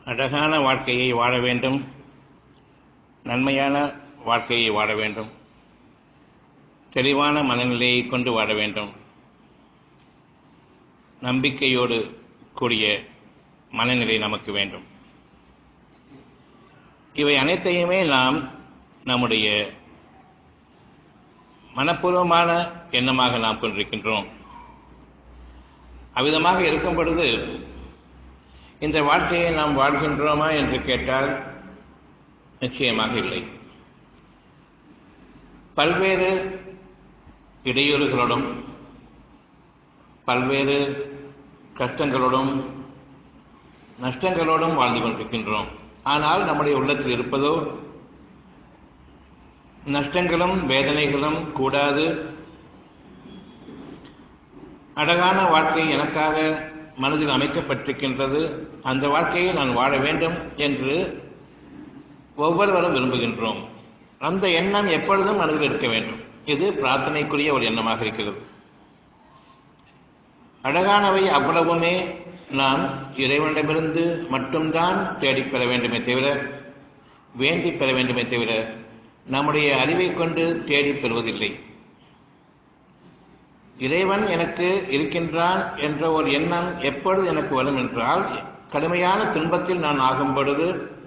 அழகான வாழ்க்கையை வாழ வேண்டும் நன்மையான வாழ்க்கையை வாழ வேண்டும் தெளிவான மனநிலையை கொண்டு வாழ வேண்டும் நம்பிக்கையோடு கூடிய மனநிலை நமக்கு வேண்டும் இவை அனைத்தையுமே நாம் நம்முடைய மனப்பூர்வமான எண்ணமாக நாம் கொண்டிருக்கின்றோம் அவ்விதமாக இருக்கும் பொழுது இந்த வாழ்க்கையை நாம் வாழ்கின்றோமா என்று கேட்டால் நிச்சயமாக இல்லை பல்வேறு இடையூறுகளோடும் பல்வேறு கஷ்டங்களோடும் நஷ்டங்களோடும் வாழ்ந்து கொண்டிருக்கின்றோம் ஆனால் நம்முடைய உள்ளத்தில் இருப்பதோ நஷ்டங்களும் வேதனைகளும் கூடாது அழகான வாழ்க்கை எனக்காக மனதில் அமைக்கப்பட்டிருக்கின்றது அந்த வாழ்க்கையை நான் வாழ வேண்டும் என்று ஒவ்வொருவரும் விரும்புகின்றோம் அந்த எண்ணம் எப்பொழுதும் மனதில் இருக்க வேண்டும் இது பிரார்த்தனைக்குரிய ஒரு எண்ணமாக இருக்கிறது அழகானவை அவ்வளவுமே நாம் இறைவனிடமிருந்து மட்டும்தான் தேடிப் பெற வேண்டுமே தவிர வேண்டி பெற வேண்டுமே தவிர நம்முடைய அறிவை கொண்டு தேடிப் பெறுவதில்லை இறைவன் எனக்கு இருக்கின்றான் என்ற ஒரு எண்ணம் எப்பொழுது எனக்கு வரும் என்றால் கடுமையான துன்பத்தில் நான் ஆகும் பொழுது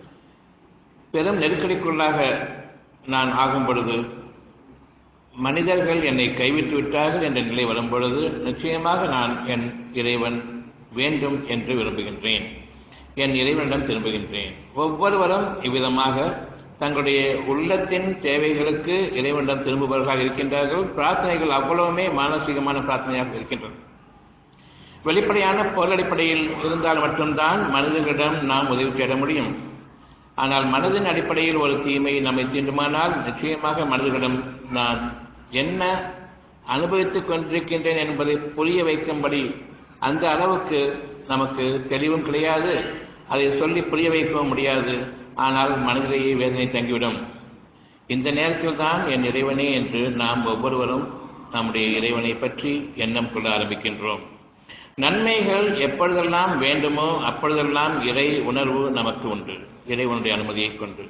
பெரும் நெருக்கடிக்குள்ளாக நான் ஆகும் பொழுது மனிதர்கள் என்னை கைவிட்டு விட்டார்கள் என்ற நிலை வரும் பொழுது நிச்சயமாக நான் என் இறைவன் வேண்டும் என்று விரும்புகின்றேன் என் இறைவனிடம் திரும்புகின்றேன் ஒவ்வொருவரும் இவ்விதமாக தங்களுடைய உள்ளத்தின் தேவைகளுக்கு இறைவனிடம் திரும்புபவர்களாக இருக்கின்றார்கள் பிரார்த்தனைகள் அவ்வளவுமே மானசீகமான பிரார்த்தனையாக இருக்கின்றன வெளிப்படையான பொருள் அடிப்படையில் இருந்தால் மட்டும்தான் மனிதர்களிடம் நாம் உதவி தேட முடியும் ஆனால் மனதின் அடிப்படையில் ஒரு தீமை நம்மை தீண்டுமானால் நிச்சயமாக மனிதர்களிடம் நான் என்ன அனுபவித்துக் கொண்டிருக்கின்றேன் என்பதை புரிய வைக்கும்படி அந்த அளவுக்கு நமக்கு தெளிவும் கிடையாது அதை சொல்லி புரிய வைக்கவும் முடியாது ஆனால் மனதிலேயே வேதனை தங்கிவிடும் இந்த நேரத்தில் தான் என் இறைவனே என்று நாம் ஒவ்வொருவரும் நம்முடைய இறைவனை பற்றி எண்ணம் கொள்ள ஆரம்பிக்கின்றோம் நன்மைகள் எப்பொழுதெல்லாம் வேண்டுமோ அப்பொழுதெல்லாம் இறை உணர்வு நமக்கு உண்டு இறைவனுடைய அனுமதியை கொண்டு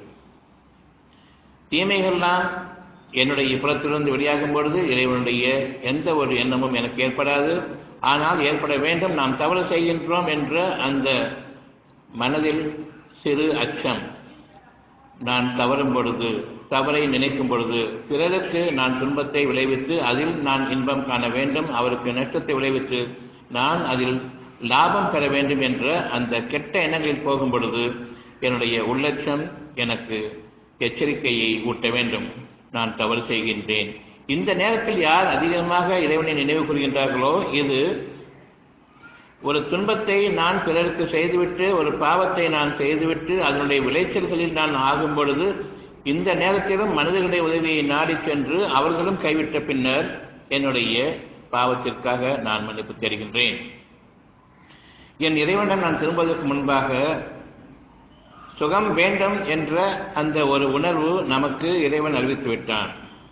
தீமைகள்லாம் என்னுடைய புறத்திலிருந்து வெளியாகும் பொழுது இறைவனுடைய எந்த ஒரு எண்ணமும் எனக்கு ஏற்படாது ஆனால் ஏற்பட வேண்டும் நாம் தவறு செய்கின்றோம் என்ற அந்த மனதில் சிறு அச்சம் நான் தவறும் பொழுது தவறை நினைக்கும் பொழுது பிறருக்கு நான் துன்பத்தை விளைவித்து அதில் நான் இன்பம் காண வேண்டும் அவருக்கு நஷ்டத்தை விளைவித்து நான் அதில் லாபம் பெற வேண்டும் என்ற அந்த கெட்ட எண்ணங்களில் போகும் பொழுது என்னுடைய உள்ளட்சம் எனக்கு எச்சரிக்கையை ஊட்ட வேண்டும் நான் தவறு செய்கின்றேன் இந்த நேரத்தில் யார் அதிகமாக இறைவனை நினைவு கூறுகின்றார்களோ இது ஒரு துன்பத்தை நான் பிறருக்கு செய்துவிட்டு ஒரு பாவத்தை நான் செய்துவிட்டு அதனுடைய விளைச்சல்களில் நான் ஆகும் பொழுது இந்த நேரத்திலும் மனிதர்களுடைய உதவியை நாடி சென்று அவர்களும் கைவிட்ட பின்னர் என்னுடைய பாவத்திற்காக நான் மன்னிப்பு தருகின்றேன் என் இறைவனிடம் நான் திரும்புவதற்கு முன்பாக சுகம் வேண்டும் என்ற அந்த ஒரு உணர்வு நமக்கு இறைவன் அறிவித்து விட்டான்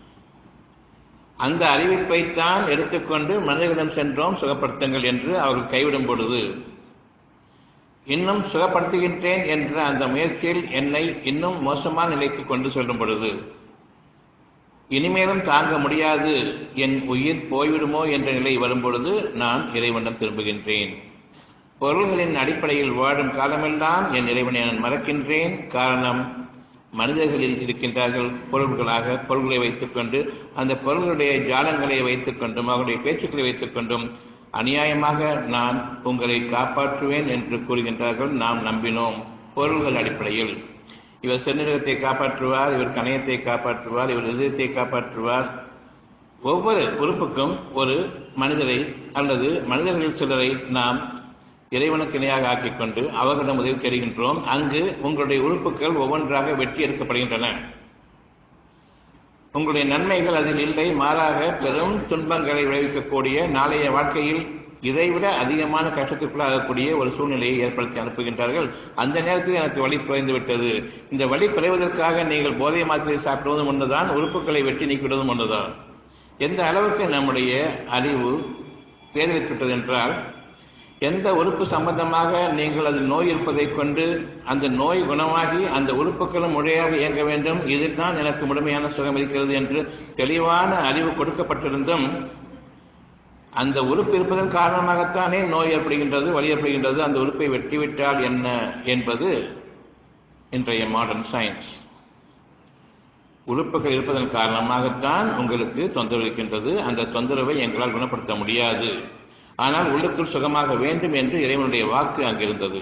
அந்த அறிவிப்பைத்தான் எடுத்துக்கொண்டு மனிதர்களிடம் சென்றோம் சுகப்படுத்துங்கள் என்று அவர்கள் கைவிடும் பொழுது இன்னும் சுகப்படுத்துகின்றேன் என்ற அந்த முயற்சியில் என்னை இன்னும் மோசமான நிலைக்கு கொண்டு செல்லும் பொழுது இனிமேலும் தாங்க முடியாது என் உயிர் போய்விடுமோ என்ற நிலை வரும் பொழுது நான் இறைவனிடம் திரும்புகின்றேன் பொருள்களின் அடிப்படையில் வாழும் காலமெல்லாம் என் இறைவனை நான் மறக்கின்றேன் காரணம் மனிதர்களில் இருக்கின்றார்கள் பொருள்களாக பொருள்களை வைத்துக்கொண்டு அந்த பொருள்களுடைய ஜாலங்களை வைத்துக்கொண்டும் அவருடைய பேச்சுக்களை வைத்துக்கொண்டும் அநியாயமாக நான் உங்களை காப்பாற்றுவேன் என்று கூறுகின்றார்கள் நாம் நம்பினோம் பொருள்கள் அடிப்படையில் இவர் செந்நிறத்தை காப்பாற்றுவார் இவர் கணையத்தை காப்பாற்றுவார் இவர் இதயத்தை காப்பாற்றுவார் ஒவ்வொரு உறுப்புக்கும் ஒரு மனிதரை அல்லது மனிதர்களில் சிலரை நாம் இறைவனுக்கு இணையாக ஆக்கிக் கொண்டு அவர்களிடம் உதவி தருகின்றோம் அங்கு உங்களுடைய உறுப்புகள் ஒவ்வொன்றாக வெட்டி எடுக்கப்படுகின்றன உங்களுடைய நன்மைகள் அதில் இல்லை மாறாக பெரும் துன்பங்களை விளைவிக்கக்கூடிய நாளைய வாழ்க்கையில் இதைவிட அதிகமான கஷ்டத்திற்குள்ளாகக்கூடிய ஒரு சூழ்நிலையை ஏற்படுத்தி அனுப்புகின்றார்கள் அந்த நேரத்தில் எனக்கு வழி குறைந்து விட்டது இந்த வழி குறைவதற்காக நீங்கள் போதை மாத்திரை சாப்பிடுவதும் ஒன்றுதான் உறுப்புகளை வெட்டி நீக்கிவிடுவதும் ஒன்றுதான் எந்த அளவுக்கு நம்முடைய அறிவு பேதலித்துவிட்டது என்றால் எந்த உறுப்பு சம்பந்தமாக நீங்கள் அதில் நோய் இருப்பதை கொண்டு அந்த நோய் குணமாகி அந்த உறுப்புகளும் முறையாக இயங்க வேண்டும் இதில் தான் எனக்கு முழுமையான சுகம் இருக்கிறது என்று தெளிவான அறிவு கொடுக்கப்பட்டிருந்தும் அந்த உறுப்பு இருப்பதன் காரணமாகத்தானே நோய் ஏற்படுகின்றது வலி ஏற்படுகின்றது அந்த உறுப்பை வெட்டிவிட்டால் என்ன என்பது இன்றைய மாடர்ன் சயின்ஸ் உறுப்புகள் இருப்பதன் காரணமாகத்தான் உங்களுக்கு தொந்தரவு இருக்கின்றது அந்த தொந்தரவை எங்களால் குணப்படுத்த முடியாது ஆனால் உள்ளுக்குள் சுகமாக வேண்டும் என்று இறைவனுடைய வாக்கு அங்கிருந்தது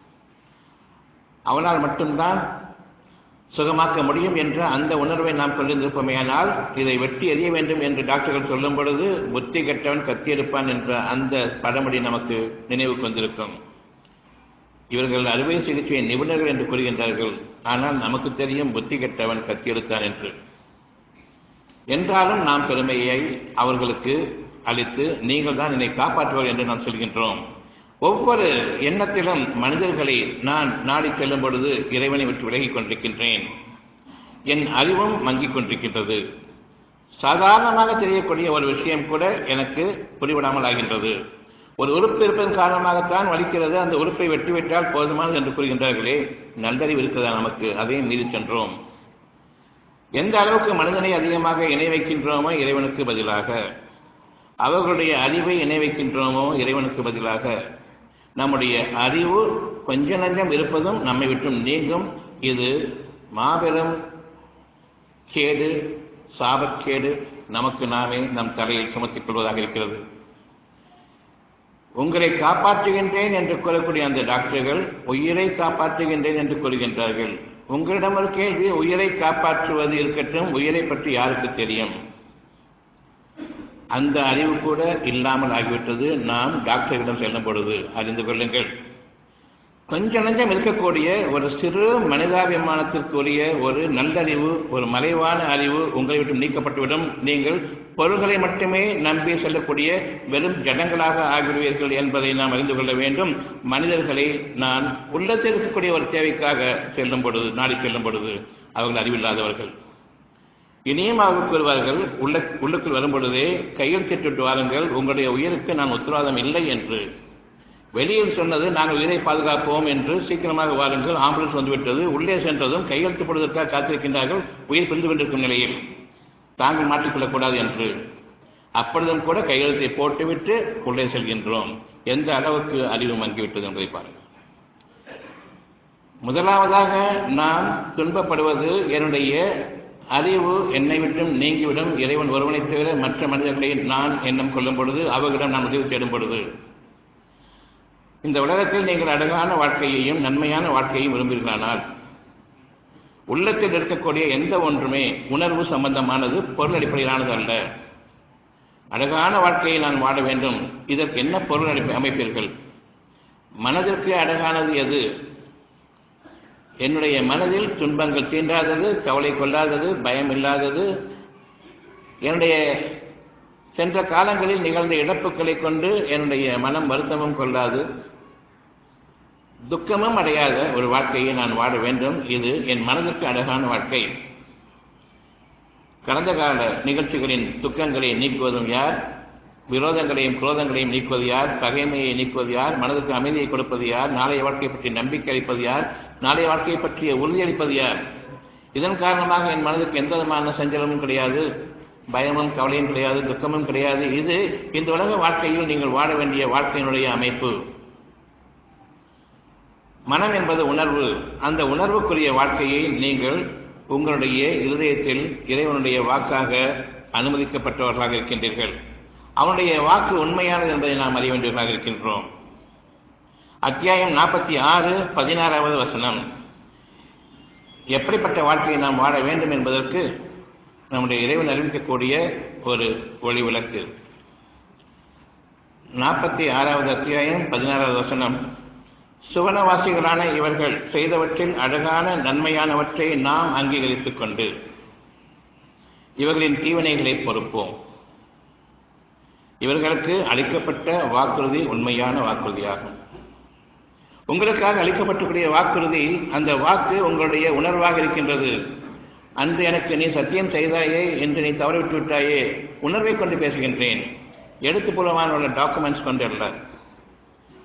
அவனால் மட்டும்தான் சுகமாக்க முடியும் என்ற அந்த உணர்வை நாம் கொண்டிருந்திருப்போமேயானால் இதை வெட்டி எறிய வேண்டும் என்று டாக்டர்கள் சொல்லும் பொழுது புத்தி கெட்டவன் கத்தி எடுப்பான் என்ற அந்த பழமொழி நமக்கு நினைவுக்கு வந்திருக்கும் இவர்கள் அறுவை சிகிச்சை நிபுணர்கள் என்று கூறுகின்றார்கள் ஆனால் நமக்கு தெரியும் புத்தி கெட்டவன் கத்தி எடுத்தான் என்று என்றாலும் நாம் பெருமையை அவர்களுக்கு அளித்து நீங்கள் தான் என்னை காப்பாற்றுவார் என்று நாம் சொல்கின்றோம் ஒவ்வொரு எண்ணத்திலும் மனிதர்களை நான் நாடி செல்லும் பொழுது இறைவனை விட்டு விலகிக் கொண்டிருக்கின்றேன் என் அறிவும் மங்கிக் கொண்டிருக்கின்றது சாதாரணமாக தெரியக்கூடிய ஒரு விஷயம் கூட எனக்கு புரிவிடாமல் ஆகின்றது ஒரு உறுப்பு இருப்பதன் காரணமாகத்தான் வலிக்கிறது அந்த உறுப்பை வெட்டிவிட்டால் போதுமானது என்று கூறுகின்றார்களே நல்லறிவு இருக்கிறதா நமக்கு அதையும் மீறி சென்றோம் எந்த அளவுக்கு மனிதனை அதிகமாக இணை வைக்கின்றோமோ இறைவனுக்கு பதிலாக அவர்களுடைய அறிவை இணை வைக்கின்றோமோ இறைவனுக்கு பதிலாக நம்முடைய அறிவு கொஞ்ச நஞ்சம் இருப்பதும் நம்மை விட்டும் நீங்கும் இது மாபெரும் கேடு சாபக்கேடு நமக்கு நாமே நம் தலையில் சுமத்திக் கொள்வதாக இருக்கிறது உங்களை காப்பாற்றுகின்றேன் என்று கூறக்கூடிய அந்த டாக்டர்கள் உயிரை காப்பாற்றுகின்றேன் என்று கூறுகின்றார்கள் உங்களிடம் ஒரு கேள்வி உயிரை காப்பாற்றுவது இருக்கட்டும் உயிரை பற்றி யாருக்கு தெரியும் அந்த அறிவு கூட இல்லாமல் ஆகிவிட்டது நாம் டாக்டர்களிடம் செல்லும் பொழுது அறிந்து கொள்ளுங்கள் கொஞ்ச நஞ்சம் இருக்கக்கூடிய ஒரு சிறு மனிதாபிமானத்திற்குரிய ஒரு நல்லறிவு ஒரு மறைவான அறிவு உங்களை விட்டு நீக்கப்பட்டுவிடும் நீங்கள் பொருள்களை மட்டுமே நம்பி செல்லக்கூடிய வெறும் ஜடங்களாக ஆகிவிடுவீர்கள் என்பதை நாம் அறிந்து கொள்ள வேண்டும் மனிதர்களை நான் உள்ளத்தில் இருக்கக்கூடிய ஒரு தேவைக்காக செல்லும் பொழுது நாடி செல்லும் பொழுது அவர்கள் அறிவில்லாதவர்கள் இனியும் அவர்கள் கூறுவார்கள் உள்ள உள்ளுக்குள் வரும் பொழுதே கையில் திட்டு வாருங்கள் உங்களுடைய உயிருக்கு நான் உத்தரவாதம் இல்லை என்று வெளியில் சொன்னது நாங்கள் உயிரை பாதுகாப்போம் என்று சீக்கிரமாக வாருங்கள் ஆம்புலன்ஸ் வந்துவிட்டது உள்ளே சென்றதும் கையெழுத்து போடுவதற்காக காத்திருக்கின்றார்கள் உயிர் பிரிந்து கொண்டிருக்கும் நிலையில் தாங்கள் மாற்றிக்கொள்ளக்கூடாது என்று அப்பொழுதும் கூட கையெழுத்தை போட்டுவிட்டு உள்ளே செல்கின்றோம் எந்த அளவுக்கு அறிவு மங்கிவிட்டது என்பதை பாருங்கள் முதலாவதாக நாம் துன்பப்படுவது என்னுடைய அறிவு என்னை விட்டும் நீங்கிவிடும் இறைவன் ஒருவனை தவிர மற்ற மனிதர்களை நான் எண்ணம் கொள்ளும் பொழுது அவர்களிடம் நான் உதவி தேடும் பொழுது இந்த உலகத்தில் நீங்கள் அழகான வாழ்க்கையையும் நன்மையான வாழ்க்கையையும் விரும்புகிறானால் உள்ளத்தில் இருக்கக்கூடிய எந்த ஒன்றுமே உணர்வு சம்பந்தமானது பொருள் அடிப்படையிலானது அல்ல அழகான வாழ்க்கையை நான் வாழ வேண்டும் இதற்கு என்ன பொருள் அடிப்பை அமைப்பீர்கள் மனதிற்கு அழகானது எது என்னுடைய மனதில் துன்பங்கள் தீண்டாதது கவலை கொள்ளாதது பயம் இல்லாதது என்னுடைய சென்ற காலங்களில் நிகழ்ந்த இழப்புகளை கொண்டு என்னுடைய மனம் வருத்தமும் கொள்ளாது துக்கமும் அடையாத ஒரு வாழ்க்கையை நான் வாழ வேண்டும் இது என் மனதிற்கு அழகான வாழ்க்கை கடந்த கால நிகழ்ச்சிகளின் துக்கங்களை நீக்குவதும் யார் விரோதங்களையும் குரோதங்களையும் நீக்குவது யார் பகைமையை நீக்குவது யார் மனதுக்கு அமைதியை கொடுப்பது யார் நாளைய வாழ்க்கையை பற்றி நம்பிக்கை அளிப்பது யார் நாளைய வாழ்க்கையை பற்றிய உறுதியளிப்பது யார் இதன் காரணமாக என் மனதுக்கு எந்த விதமான சஞ்சலமும் கிடையாது பயமும் கவலையும் கிடையாது துக்கமும் கிடையாது இது இந்த உலக வாழ்க்கையில் நீங்கள் வாழ வேண்டிய வாழ்க்கையினுடைய அமைப்பு மனம் என்பது உணர்வு அந்த உணர்வுக்குரிய வாழ்க்கையை நீங்கள் உங்களுடைய இருதயத்தில் இறைவனுடைய வாக்காக அனுமதிக்கப்பட்டவர்களாக இருக்கின்றீர்கள் அவனுடைய வாக்கு உண்மையானது என்பதை நாம் அறிய வேண்டியவர்களாக இருக்கின்றோம் அத்தியாயம் நாற்பத்தி ஆறு பதினாறாவது வசனம் எப்படிப்பட்ட வாழ்க்கையை நாம் வாழ வேண்டும் என்பதற்கு நம்முடைய இறைவன் அறிவிக்கக்கூடிய ஒரு ஒளி விளக்கு நாற்பத்தி ஆறாவது அத்தியாயம் பதினாறாவது வசனம் சுவனவாசிகளான இவர்கள் செய்தவற்றில் அழகான நன்மையானவற்றை நாம் அங்கீகரித்துக் கொண்டு இவர்களின் தீவனைகளை பொறுப்போம் இவர்களுக்கு அளிக்கப்பட்ட வாக்குறுதி உண்மையான வாக்குறுதியாகும் உங்களுக்காக அளிக்கப்பட்டக்கூடிய வாக்குறுதி அந்த வாக்கு உங்களுடைய உணர்வாக இருக்கின்றது அன்று எனக்கு நீ சத்தியம் செய்தாயே என்று நீ தவறிவிட்டு விட்டாயே உணர்வை கொண்டு பேசுகின்றேன் எழுத்துப்பூர்வமான உள்ள டாக்குமெண்ட்ஸ் கொண்டு அல்ல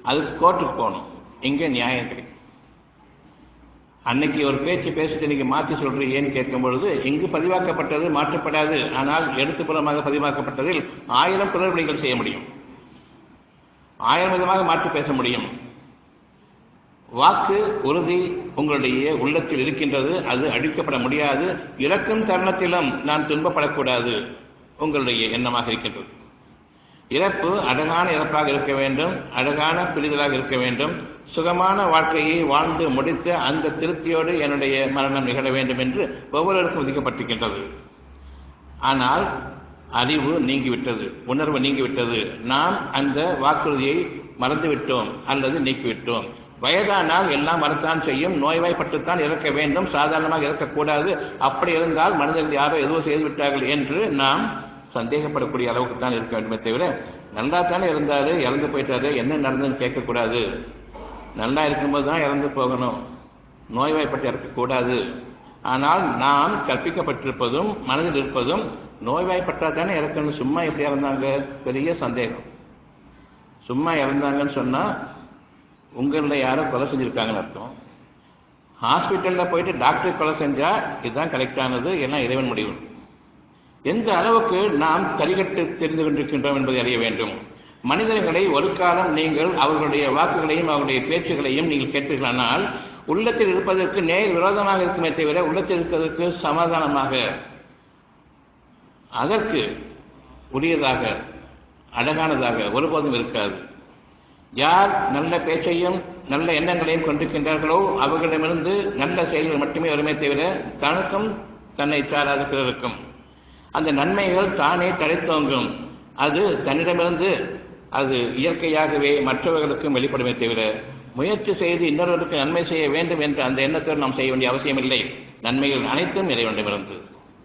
அதுக்கு கோர்ட்டுக்கு போகணும் இங்கே நியாயம் கிடைக்கும் அன்னைக்கு ஒரு பேச்சு பேசிட்டு நீங்க மாற்றி சொல்றீங்கன்னு கேட்கும் பொழுது இங்கு பதிவாக்கப்பட்டது மாற்றப்படாது ஆனால் எழுத்துப்புறமாக பதிவாக்கப்பட்டதில் ஆயிரம் குளறுபடிகள் செய்ய முடியும் ஆயிரம் விதமாக மாற்றி பேச முடியும் வாக்கு உறுதி உங்களுடைய உள்ளத்தில் இருக்கின்றது அது அழிக்கப்பட முடியாது இறக்கும் தருணத்திலும் நான் துன்பப்படக்கூடாது உங்களுடைய எண்ணமாக இருக்கின்றது இறப்பு அழகான இறப்பாக இருக்க வேண்டும் அழகான பிரிதலாக இருக்க வேண்டும் சுகமான வாழ்க்கையை வாழ்ந்து முடித்த அந்த திருப்தியோடு என்னுடைய மரணம் நிகழ வேண்டும் என்று ஒவ்வொருவருக்கும் விதிக்கப்பட்டிருக்கின்றது ஆனால் அறிவு நீங்கிவிட்டது உணர்வு நீங்கிவிட்டது நாம் அந்த வாக்குறுதியை மறந்துவிட்டோம் அல்லது நீக்கிவிட்டோம் வயதானால் எல்லாம் மறத்தான் செய்யும் நோய்வாய்ப்பட்டுத்தான் இறக்க வேண்டும் சாதாரணமாக இறக்கக்கூடாது அப்படி இருந்தால் மனிதர்கள் யாரோ எதுவும் செய்து விட்டார்கள் என்று நாம் சந்தேகப்படக்கூடிய அளவுக்கு தான் இருக்க வேண்டுமே தவிர நல்லா தானே இருந்தாரு இறந்து போயிட்டாரு என்ன நடந்ததுன்னு கேட்கக்கூடாது நல்லா இருக்கும்போது தான் இறந்து போகணும் நோய்வாய்ப்பட்டு இறக்கக்கூடாது ஆனால் நாம் கற்பிக்கப்பட்டிருப்பதும் மனதில் இருப்பதும் நோய்வாய்ப்பட்டால் தானே இறக்கணும் சும்மா எப்படி இறந்தாங்க பெரிய சந்தேகம் சும்மா இறந்தாங்கன்னு சொன்னால் உங்களில் யாரோ கொலை செஞ்சுருக்காங்கன்னு அர்த்தம் ஹாஸ்பிட்டலில் போயிட்டு டாக்டர் கொலை செஞ்சால் இதுதான் கரெக்டானது எல்லாம் இறைவன் முடிவு எந்த அளவுக்கு நாம் கரிகட்டு தெரிந்து கொண்டிருக்கின்றோம் என்பதை அறிய வேண்டும் மனிதர்களை ஒரு காலம் நீங்கள் அவர்களுடைய வாக்குகளையும் அவர்களுடைய பேச்சுகளையும் நீங்கள் கேட்பீர்களானால் உள்ளத்தில் இருப்பதற்கு நேர் விரோதமாக இருக்குமே தவிர உள்ளத்தில் இருப்பதற்கு சமாதானமாக அதற்கு உரியதாக அழகானதாக ஒருபோதும் இருக்காது யார் நல்ல பேச்சையும் நல்ல எண்ணங்களையும் கொண்டிருக்கின்றார்களோ அவர்களிடமிருந்து நல்ல செயல்கள் மட்டுமே வருமே தவிர தனக்கும் தன்னை சாராத பிறருக்கும் அந்த நன்மைகள் தானே தழைத்தோங்கும் அது தன்னிடமிருந்து அது இயற்கையாகவே மற்றவர்களுக்கும் வெளிப்படுமே தவிர முயற்சி செய்து இன்னொருவருக்கு நன்மை செய்ய வேண்டும் என்ற அந்த எண்ணத்தோடு நாம் செய்ய வேண்டிய அவசியமில்லை நன்மைகள் அனைத்தும் இறைவனிடமிருந்து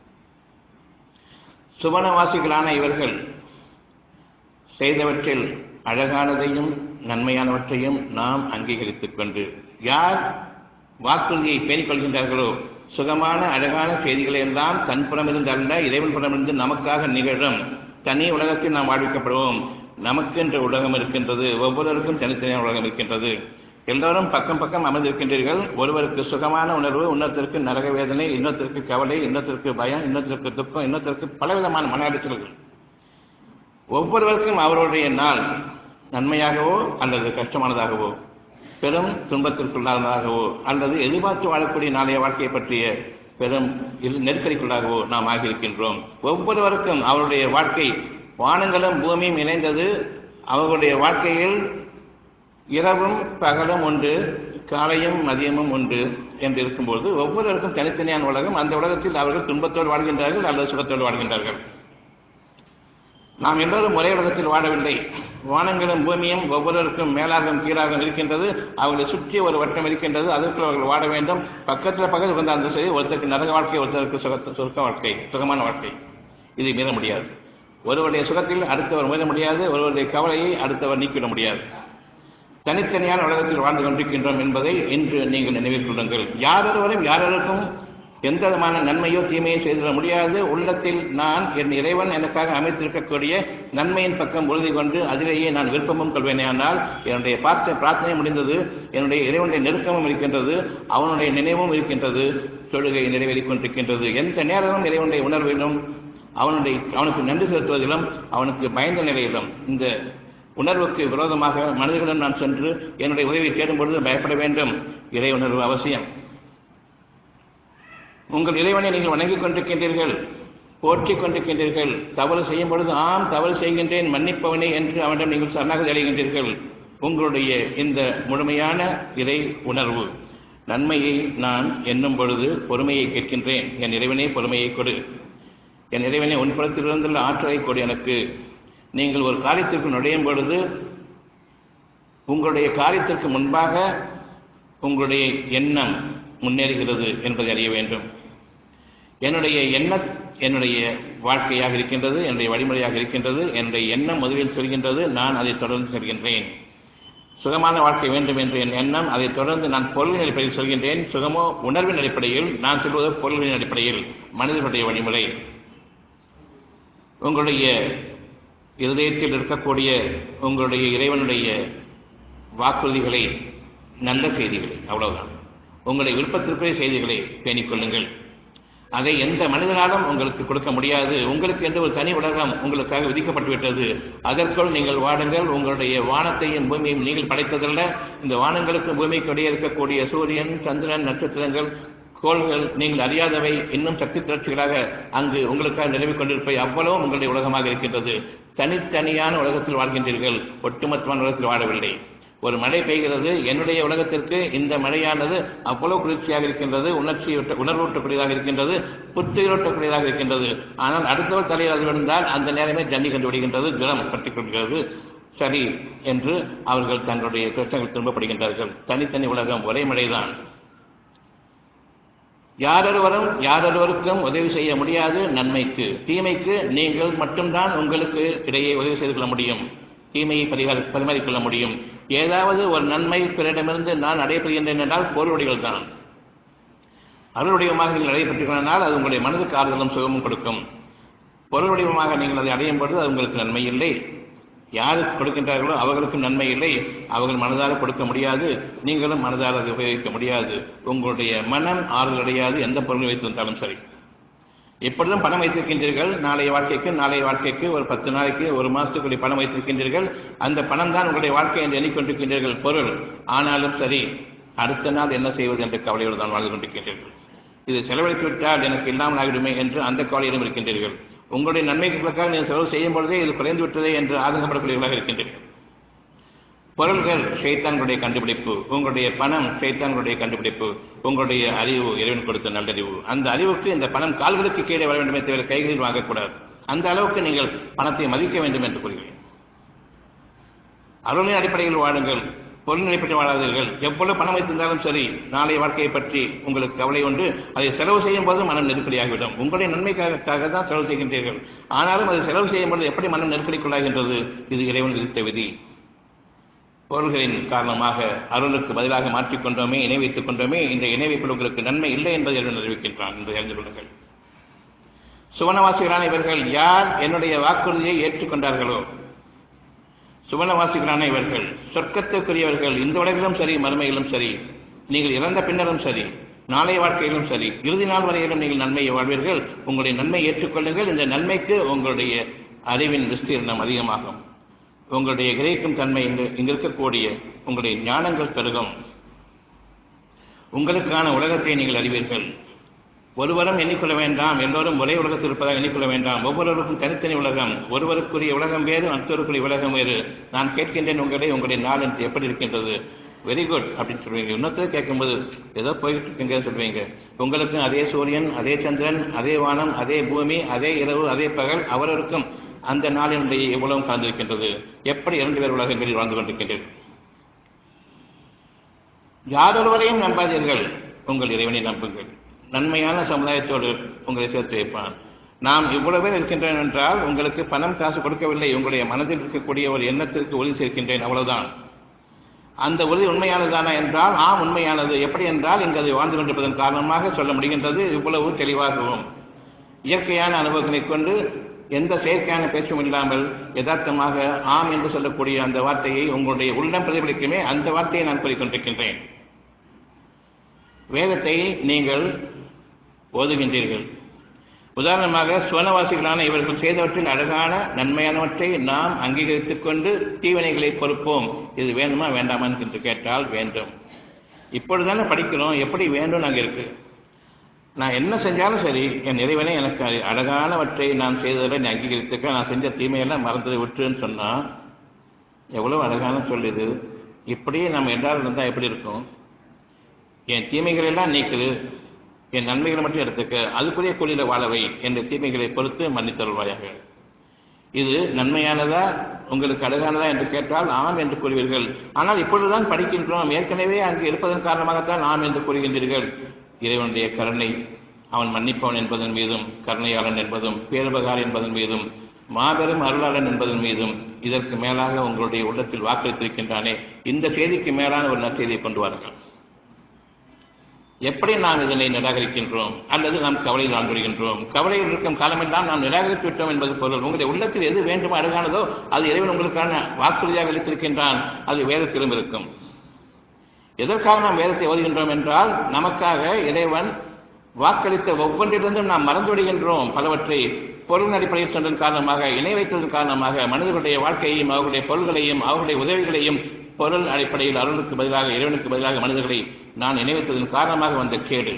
சுவனவாசிகளான இவர்கள் செய்தவற்றில் அழகானதையும் நன்மையானவற்றையும் நாம் அங்கீகரித்துக் கொண்டு யார் வாக்குறுதியை பேணிக் கொள்கின்றார்களோ சுகமான அழகான செய்திகளை எல்லாம் தன் புறமிருந்து அல்ல இறைவன் புறமிருந்து நமக்காக நிகழும் தனி உலகத்தில் நாம் வாழ்விக்கப்படுவோம் நமக்கென்ற உலகம் இருக்கின்றது ஒவ்வொருவருக்கும் தனித்தனியான உலகம் இருக்கின்றது எல்லோரும் பக்கம் பக்கம் அமர்ந்திருக்கின்றீர்கள் ஒருவருக்கு சுகமான உணர்வு இன்னொருத்தருக்கு நரக வேதனை இன்னொருத்தருக்கு கவலை இன்னொருத்தருக்கு பயம் இன்னொருத்தருக்கு துக்கம் இன்னொருத்தருக்கு பலவிதமான மன அடிச்சல்கள் ஒவ்வொருவருக்கும் அவருடைய நாள் நன்மையாகவோ அல்லது கஷ்டமானதாகவோ பெரும் துன்பத்திற்குள்ளானதாகவோ அல்லது எதிர்பார்த்து வாழக்கூடிய நாளைய வாழ்க்கையை பற்றிய பெரும் நெருக்கடிக்குள்ளாகவோ நாம் ஆகியிருக்கின்றோம் ஒவ்வொருவருக்கும் அவருடைய வாழ்க்கை வானங்களும் பூமியும் இணைந்தது அவர்களுடைய வாழ்க்கையில் இரவும் பகலும் உண்டு காலையும் மதியமும் உண்டு என்று இருக்கும்போது ஒவ்வொருவருக்கும் தனித்தனியான உலகம் அந்த உலகத்தில் அவர்கள் துன்பத்தோடு வாழ்கின்றார்கள் அல்லது சுகத்தோடு வாழ்கின்றார்கள் நாம் எல்லோரும் ஒரே உலகத்தில் வாழவில்லை வானங்களும் பூமியும் ஒவ்வொருவருக்கும் மேலாகவும் கீழாகவும் இருக்கின்றது அவர்களை சுற்றி ஒரு வட்டம் இருக்கின்றது அதற்குள் அவர்கள் வாழ வேண்டும் பக்கத்தில் பக்கத்தில் இருந்த அந்த செய்தி ஒருத்தருக்கு நரக வாழ்க்கை ஒருத்தருக்கு சுக சுருக்க வாழ்க்கை சுகமான வாழ்க்கை இதை மீற முடியாது ஒருவருடைய சுகத்தில் அடுத்தவர் மீற முடியாது ஒருவருடைய கவலையை அடுத்தவர் நீக்கிவிட முடியாது தனித்தனியான உலகத்தில் வாழ்ந்து கொண்டிருக்கின்றோம் என்பதை இன்று நீங்கள் நினைவில் கொள்ளுங்கள் யாரொருவரும் யாரொருக்கும் எந்த விதமான நன்மையோ தீமையோ செய்திட முடியாது உள்ளத்தில் நான் என் இறைவன் எனக்காக அமைத்திருக்கக்கூடிய நன்மையின் பக்கம் உறுதி கொண்டு அதிலேயே நான் விருப்பமும் கொள்வேனேயானால் என்னுடைய பார்த்த பிரார்த்தனை முடிந்தது என்னுடைய இறைவனுடைய நெருக்கமும் இருக்கின்றது அவனுடைய நினைவும் இருக்கின்றது தொழுகை நிறைவேறிக் கொண்டிருக்கின்றது எந்த நேரமும் இறைவனுடைய உணர்விலும் அவனுடைய அவனுக்கு நன்றி செலுத்துவதிலும் அவனுக்கு பயந்த நிலையிலும் இந்த உணர்வுக்கு விரோதமாக மனிதர்களிடம் நான் சென்று என்னுடைய உதவியை தேடும் பொழுது பயப்பட வேண்டும் இறை உணர்வு அவசியம் உங்கள் இறைவனை நீங்கள் வணங்கிக் கொண்டிருக்கின்றீர்கள் போற்றிக் கொண்டிருக்கின்றீர்கள் தவறு செய்யும் பொழுது ஆம் தவறு செய்கின்றேன் மன்னிப்பவனே என்று அவனிடம் நீங்கள் சரணாகதி அடைகின்றீர்கள் உங்களுடைய இந்த முழுமையான இறை உணர்வு நன்மையை நான் எண்ணும் பொழுது பொறுமையை கேட்கின்றேன் என் இறைவனே பொறுமையை கொடு என் இறைவனை உன் புறத்தில் இருந்துள்ள ஆற்றலை கொடு எனக்கு நீங்கள் ஒரு காரியத்திற்கு நுழையும் பொழுது உங்களுடைய காரியத்திற்கு முன்பாக உங்களுடைய எண்ணம் முன்னேறுகிறது என்பதை அறிய வேண்டும் என்னுடைய எண்ண என்னுடைய வாழ்க்கையாக இருக்கின்றது என்னுடைய வழிமுறையாக இருக்கின்றது என்னுடைய எண்ணம் முதலில் செல்கின்றது நான் அதை தொடர்ந்து செல்கின்றேன் சுகமான வாழ்க்கை வேண்டும் என்ற என் எண்ணம் அதை தொடர்ந்து நான் பொருளின் அடிப்படையில் சொல்கின்றேன் சுகமோ உணர்வின் அடிப்படையில் நான் சொல்வது பொருள்களின் அடிப்படையில் மனிதர்களுடைய வழிமுறை உங்களுடைய இருதயத்தில் இருக்கக்கூடிய உங்களுடைய இறைவனுடைய வாக்குறுதிகளை நல்ல செய்திகளை அவ்வளவுதான் உங்களுடைய விருப்பத்திற்குரிய செய்திகளை பேணிக் கொள்ளுங்கள் அதை எந்த மனிதனாலும் உங்களுக்கு கொடுக்க முடியாது உங்களுக்கு என்று ஒரு தனி உலகம் உங்களுக்காக விதிக்கப்பட்டு விட்டது அதற்குள் நீங்கள் வாடுங்கள் உங்களுடைய வானத்தையும் பூமியையும் நீங்கள் படைத்ததல்ல இந்த வானங்களுக்கும் பூமிக்கு இடையே இருக்கக்கூடிய சூரியன் சந்திரன் நட்சத்திரங்கள் கோள்கள் நீங்கள் அறியாதவை இன்னும் சக்தி திரட்சிகளாக அங்கு உங்களுக்காக நிலவிக் கொண்டிருப்பவை அவ்வளவும் உங்களுடைய உலகமாக இருக்கின்றது தனித்தனியான உலகத்தில் வாழ்கின்றீர்கள் ஒட்டுமொத்தமான உலகத்தில் வாழவில்லை ஒரு மழை பெய்கிறது என்னுடைய உலகத்திற்கு இந்த மழையானது அவ்வளவு குளிர்ச்சியாக இருக்கின்றது உணர்ச்சி உணர்வூட்டக்கூடியதாக இருக்கின்றது புத்துயிரோட்டக்கூடியதாக இருக்கின்றது ஆனால் அடுத்தவர் தலையில் அது விழுந்தால் அந்த நேரமே ஜன்னி கண்டு விடுகின்றது ஜுரம் பற்றிக் கொள்கிறது சரி என்று அவர்கள் தங்களுடைய பிரச்சனைகள் திரும்பப்படுகின்றார்கள் தனித்தனி உலகம் ஒரே மழைதான் யாரொருவரும் யாரொருவருக்கும் உதவி செய்ய முடியாது நன்மைக்கு தீமைக்கு நீங்கள் மட்டும்தான் உங்களுக்கு இடையே உதவி செய்து கொள்ள முடியும் தீமையை பரிகார பரிமாறிக்கொள்ள முடியும் ஏதாவது ஒரு நன்மை பிறரிடமிருந்து நான் அடையப்படுகின்றேன் என்றால் பொருளுடைகள் தான் அருளுடையமாக நீங்கள் அடையப்பட்டீர்களானால் அது உங்களுடைய மனதுக்கு ஆறுதலும் சுகமும் கொடுக்கும் பொருளுடையமாக நீங்கள் அதை அடையும் பொழுது அது உங்களுக்கு நன்மை இல்லை யாருக்கு கொடுக்கின்றார்களோ அவர்களுக்கும் நன்மை இல்லை அவர்கள் மனதார கொடுக்க முடியாது நீங்களும் மனதார அதை உபயோகிக்க முடியாது உங்களுடைய மனம் ஆறுதல் அடையாது எந்த பொருளை வைத்திருந்தாலும் சரி எப்பொழுதும் பணம் வைத்திருக்கின்றீர்கள் நாளைய வாழ்க்கைக்கு நாளைய வாழ்க்கைக்கு ஒரு பத்து நாளைக்கு ஒரு மாதத்துக்குரிய பணம் வைத்திருக்கின்றீர்கள் அந்த பணம் தான் உங்களுடைய வாழ்க்கை என்று எண்ணிக்கொண்டிருக்கின்றீர்கள் பொருள் ஆனாலும் சரி அடுத்த நாள் என்ன செய்வது என்ற கவலையோடு தான் வாழ்ந்து கொண்டிருக்கின்றீர்கள் இது செலவழித்து விட்டால் எனக்கு இல்லாமல் ஆகிடுமே என்று அந்த கவலையிலும் இருக்கின்றீர்கள் உங்களுடைய நன்மைகளுக்காக நீங்கள் செலவு செய்யும் பொழுதே இது குறைந்து விட்டதே என்று ஆதங்கப்படக்கூடியவர்களாக இருக்கின்றீர்கள் பொருள்கள் ஷைத்தான்களுடைய கண்டுபிடிப்பு உங்களுடைய பணம் ஷைத்தான்களுடைய கண்டுபிடிப்பு உங்களுடைய அறிவு இறைவன் கொடுத்த நல்லறிவு அந்த அறிவுக்கு இந்த பணம் கால்களுக்கு கீழே வர வேண்டுமே தவிர கைகளில் வாங்கக்கூடாது அந்த அளவுக்கு நீங்கள் பணத்தை மதிக்க வேண்டும் என்று கூறுகிறேன் அருளின் அடிப்படையில் வாழுங்கள் பொருளின் அடிப்படையில் வாழாதீர்கள் எவ்வளவு பணம் வைத்திருந்தாலும் சரி நாளைய வாழ்க்கையை பற்றி உங்களுக்கு கவலை உண்டு அதை செலவு செய்யும் போது மனம் நெருக்கடியாகிவிடும் உங்களுடைய நன்மைக்காக தான் செலவு செய்கின்றீர்கள் ஆனாலும் அதை செலவு செய்யும் போது எப்படி மனம் நெருக்கடிக்குள்ளாகின்றது இது இறைவன் விதித்த விதி பொருள்களின் காரணமாக அருளுக்கு பதிலாக மாற்றிக்கொண்டோமே இணை வைத்துக் கொண்டோமே இந்த இணை வைப்பில் உங்களுக்கு நன்மை இல்லை என்பதை இறைவன் அறிவிக்கின்றான் என்று அறிந்து கொள்ளுங்கள் சுவனவாசிகளான இவர்கள் யார் என்னுடைய வாக்குறுதியை ஏற்றுக்கொண்டார்களோ சுவனவாசிகளான இவர்கள் சொர்க்கத்திற்குரியவர்கள் இந்த உலகிலும் சரி மறுமையிலும் சரி நீங்கள் இறந்த பின்னரும் சரி நாளைய வாழ்க்கையிலும் சரி இறுதி நாள் வரையிலும் நீங்கள் நன்மையை வாழ்வீர்கள் உங்களுடைய நன்மை ஏற்றுக்கொள்ளுங்கள் இந்த நன்மைக்கு உங்களுடைய அறிவின் விஸ்தீர்ணம் அதிகமாகும் உங்களுடைய கிரகிக்கும் தன்மை இங்கு இங்கு இருக்கக்கூடிய உங்களுடைய ஞானங்கள் பெருகும் உங்களுக்கான உலகத்தை நீங்கள் அறிவீர்கள் ஒருவரும் எண்ணிக்கொள்ள வேண்டாம் எல்லோரும் ஒரே உலகத்தில் இருப்பதாக எண்ணிக்கொள்ள வேண்டாம் ஒவ்வொருவருக்கும் தனித்தனி உலகம் ஒருவருக்குரிய உலகம் வேறு மற்றவருக்குரிய உலகம் வேறு நான் கேட்கின்றேன் உங்களே உங்களுடைய நாள் என்று எப்படி இருக்கின்றது வெரி குட் அப்படின்னு சொல்லுவீங்க இன்னொருத்தர் கேட்கும்போது ஏதோ போய்கிட்டு இருக்கீங்கன்னு சொல்லுவீங்க உங்களுக்கும் அதே சூரியன் அதே சந்திரன் அதே வானம் அதே பூமி அதே இரவு அதே பகல் அவரவருக்கும் அந்த நாளினுடைய எவ்வளவு கலந்திருக்கின்றது எப்படி இரண்டு பேர் உலகங்களில் வாழ்ந்து கொண்டிருக்கின்றீர்கள் யாதொருவரையும் நம்பாதீர்கள் உங்கள் இறைவனை நம்புங்கள் நன்மையான சமுதாயத்தோடு உங்களை சேர்த்து வைப்பான் நாம் இவ்வளவு பேர் இருக்கின்றேன் என்றால் உங்களுக்கு பணம் காசு கொடுக்கவில்லை உங்களுடைய மனதில் இருக்கக்கூடிய ஒரு எண்ணத்திற்கு உறுதி சேர்க்கின்றேன் அவ்வளவுதான் அந்த உறுதி உண்மையானதானா என்றால் ஆம் உண்மையானது எப்படி என்றால் இங்கு அதை வாழ்ந்து கொண்டிருப்பதன் காரணமாக சொல்ல முடிகின்றது இவ்வளவு தெளிவாகவும் இயற்கையான அனுபவங்களை கொண்டு எந்த செயற்கையான பேச்சும் இல்லாமல் யதார்த்தமாக ஆம் என்று சொல்லக்கூடிய அந்த வார்த்தையை உங்களுடைய உள்ளம் பிரதிபலிக்குமே அந்த வார்த்தையை நான் கூறிக்கொண்டிருக்கின்றேன் வேதத்தை நீங்கள் ஓதுகின்றீர்கள் உதாரணமாக சுவனவாசிகளான இவர்கள் செய்தவற்றில் அழகான நன்மையானவற்றை நாம் அங்கீகரித்துக் கொண்டு தீவினைகளை பொறுப்போம் இது வேண்டுமா வேண்டாமா என்று கேட்டால் வேண்டும் இப்பொழுதுதானே படிக்கிறோம் எப்படி வேண்டும் அங்கே இருக்கு நான் என்ன செஞ்சாலும் சரி என் இறைவனே எனக்கு அழகானவற்றை நான் செய்ததை நீ அங்கீகரித்துக்க நான் செஞ்ச தீமையெல்லாம் மறந்து விட்டுன்னு சொன்னால் எவ்வளோ அழகான சொல்லுது இப்படியே நம்ம எல்லாரும் இருந்தால் எப்படி இருக்கும் என் தீமைகள் எல்லாம் நீக்குது என் நன்மைகளை மட்டும் எடுத்துக்க அதுக்குரிய கூலியில வாழவை என்ற தீமைகளை பொறுத்து மன்னித்தருள்வாயாக இது நன்மையானதா உங்களுக்கு அழகானதா என்று கேட்டால் ஆம் என்று கூறுவீர்கள் ஆனால் இப்பொழுதுதான் படிக்கின்றோம் ஏற்கனவே அங்கு இருப்பதன் காரணமாகத்தான் ஆம் என்று கூறுகின்றீர்கள் இறைவனுடைய கருணை அவன் மன்னிப்பவன் என்பதன் மீதும் கருணையாளன் என்பதும் பேருபகார் என்பதன் மீதும் மாபெரும் அருளாளன் என்பதன் மீதும் இதற்கு மேலாக உங்களுடைய உள்ளத்தில் வாக்களித்திருக்கின்றானே இந்த செய்திக்கு மேலான ஒரு நற்செய்தியை கொண்டு வாருங்கள் எப்படி நாம் இதனை நிராகரிக்கின்றோம் அல்லது நாம் கவலையில் ஆழ்ந்துவிடுகின்றோம் கவலையில் இருக்கும் காலமெல்லாம் நாம் நிராகரித்து விட்டோம் என்பது பொருள் உங்களுடைய உள்ளத்தில் எது வேண்டுமோ அழகானதோ அது இறைவன் உங்களுக்கான வாக்குறுதியாக அளித்திருக்கின்றான் அது வேதத்திலும் இருக்கும் எதற்காக நாம் வேதத்தை ஓதுகின்றோம் என்றால் நமக்காக இறைவன் வாக்களித்த ஒவ்வொன்றிலிருந்தும் நாம் மறந்து விடுகின்றோம் பலவற்றை பொருள் அடிப்படையில் சென்றதன் காரணமாக இணை வைத்ததன் காரணமாக மனிதர்களுடைய வாழ்க்கையையும் அவர்களுடைய பொருள்களையும் அவர்களுடைய உதவிகளையும் பொருள் அடிப்படையில் அருளுக்கு பதிலாக இறைவனுக்கு பதிலாக மனிதர்களை நான் இணைவைத்ததன் காரணமாக வந்த கேடு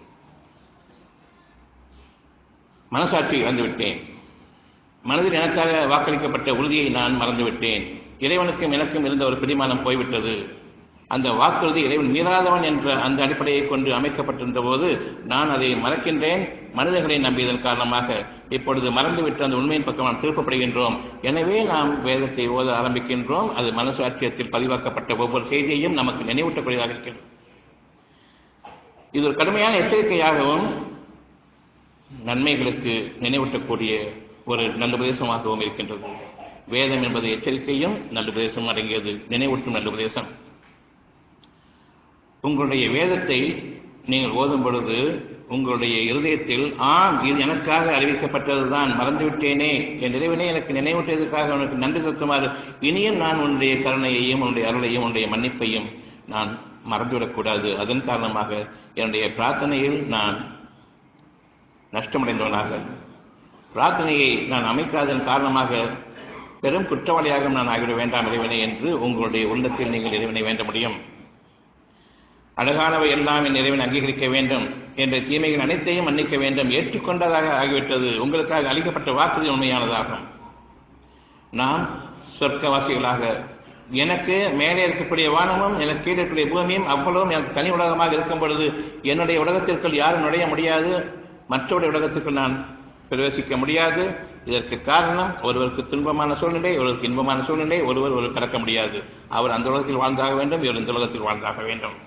மனசாட்சி இழந்துவிட்டேன் மனதில் எனக்காக வாக்களிக்கப்பட்ட உறுதியை நான் மறந்துவிட்டேன் இறைவனுக்கும் எனக்கும் இருந்த ஒரு பிடிமானம் போய்விட்டது அந்த வாக்குறுதி இறைவன் மீறாதவன் என்ற அந்த அடிப்படையை கொண்டு அமைக்கப்பட்டிருந்த போது நான் அதை மறக்கின்றேன் மனிதர்களை நம்பியதன் காரணமாக இப்பொழுது மறந்துவிட்டு அந்த உண்மையின் பக்கம் நாம் திருப்பப்படுகின்றோம் எனவே நாம் வேதத்தை ஓத ஆரம்பிக்கின்றோம் அது மனசாட்சியத்தில் பதிவாக்கப்பட்ட ஒவ்வொரு செய்தியையும் நமக்கு நினைவூட்டக்கூடியதாக இருக்கிறது இது ஒரு கடுமையான எச்சரிக்கையாகவும் நன்மைகளுக்கு நினைவூட்டக்கூடிய ஒரு நல்ல உபதேசமாகவும் இருக்கின்றது வேதம் என்பது எச்சரிக்கையும் நல்ல உபதேசம் அடங்கியது நினைவூட்டும் நல்ல உபதேசம் உங்களுடைய வேதத்தை நீங்கள் ஓதும் பொழுது உங்களுடைய இருதயத்தில் ஆம் இது எனக்காக அறிவிக்கப்பட்டதுதான் மறந்துவிட்டேனே என் இறைவனே எனக்கு நினைவூட்டியதற்காக உனக்கு நன்றி செலுத்துமாறு இனியும் நான் உன்னுடைய கருணையையும் உன்னுடைய அருளையும் உன்னுடைய மன்னிப்பையும் நான் மறந்துவிடக்கூடாது அதன் காரணமாக என்னுடைய பிரார்த்தனையில் நான் நஷ்டமடைந்தவனாக பிரார்த்தனையை நான் அமைக்காததன் காரணமாக பெரும் குற்றவாளியாக நான் ஆகிவிட வேண்டாம் இறைவனை என்று உங்களுடைய உள்ளத்தில் நீங்கள் இறைவனை வேண்ட முடியும் அழகானவை எல்லாம் என் இறைவன் அங்கீகரிக்க வேண்டும் என்ற தீமைகள் அனைத்தையும் மன்னிக்க வேண்டும் ஏற்றுக்கொண்டதாக ஆகிவிட்டது உங்களுக்காக அளிக்கப்பட்ட வாக்குறுதி உண்மையானதாகும் நாம் சொர்க்கவாசிகளாக எனக்கு மேலே இருக்கக்கூடிய வானமும் எனக்கு கீழே இருக்கக்கூடிய பூமியும் அவ்வளவும் எனக்கு தனி உலகமாக இருக்கும் பொழுது என்னுடைய உலகத்திற்குள் யாரும் நுழைய முடியாது மற்றவருடைய உலகத்திற்குள் நான் பிரவேசிக்க முடியாது இதற்கு காரணம் ஒருவருக்கு துன்பமான சூழ்நிலை ஒருவருக்கு இன்பமான சூழ்நிலை ஒருவர் ஒரு கடக்க முடியாது அவர் அந்த உலகத்தில் வாழ்ந்தாக வேண்டும் இவர் இந்த உலகத்தில் வாழ்ந்தாக வேண்டும்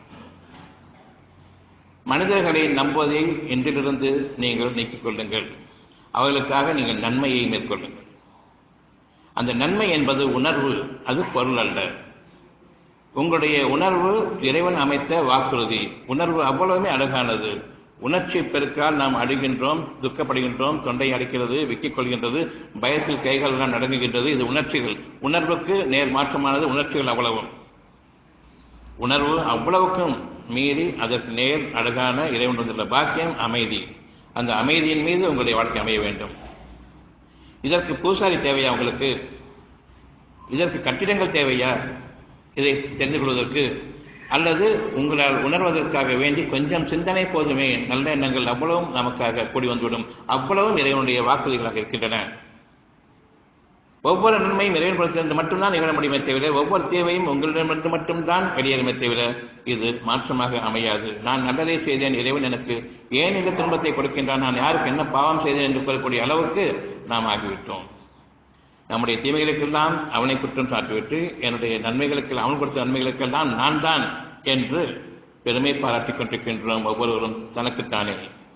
மனிதர்களை நம்புவதை இன்றிலிருந்து நீங்கள் நீக்கிக் கொள்ளுங்கள் அவர்களுக்காக நீங்கள் நன்மையை மேற்கொள்ளுங்கள் அந்த நன்மை என்பது உணர்வு அது பொருள் அல்ல உங்களுடைய உணர்வு இறைவன் அமைத்த வாக்குறுதி உணர்வு அவ்வளவுமே அழகானது உணர்ச்சி பெருக்கால் நாம் அழுகின்றோம் துக்கப்படுகின்றோம் தொண்டை அடைக்கிறது விக்கிக் கொள்கின்றது பயத்தில் கைகள் எல்லாம் நடங்குகின்றது இது உணர்ச்சிகள் உணர்வுக்கு நேர் மாற்றமானது உணர்ச்சிகள் அவ்வளவும் உணர்வு அவ்வளவுக்கும் மீறி அதற்கு நேர் அழகான இறைவன் வந்துள்ள பாக்கியம் அமைதி அந்த அமைதியின் மீது உங்களுடைய வாழ்க்கை அமைய வேண்டும் இதற்கு பூசாரி தேவையா உங்களுக்கு இதற்கு கட்டிடங்கள் தேவையா இதை தெரிந்து கொள்வதற்கு அல்லது உங்களால் உணர்வதற்காக வேண்டி கொஞ்சம் சிந்தனை போதுமே நல்ல எண்ணங்கள் அவ்வளவும் நமக்காக கூடி வந்துவிடும் அவ்வளவும் இறைவனுடைய வாக்குறுதிகளாக இருக்கின்றன ஒவ்வொரு நன்மையும் இறைவன் கொடுத்திருந்து மட்டும்தான் நிகழ முடியுமே தவிர ஒவ்வொரு தேவையும் உங்களிடமிருந்து மட்டும்தான் வெளியேறுமே தவிர இது மாற்றமாக அமையாது நான் நல்லதே செய்தேன் இறைவன் எனக்கு ஏன் இந்த துன்பத்தை கொடுக்கின்றான் நான் யாருக்கு என்ன பாவம் செய்தேன் என்று கூறக்கூடிய அளவுக்கு நாம் ஆகிவிட்டோம் நம்முடைய தீமைகளுக்கெல்லாம் அவனை குற்றம் சாட்டிவிட்டு என்னுடைய நன்மைகளுக்கு அவன் கொடுத்த நன்மைகளுக்கெல்லாம் நான் தான் என்று பெருமை பாராட்டிக் கொண்டிருக்கின்றோம் ஒவ்வொருவரும் தனக்குத்தானே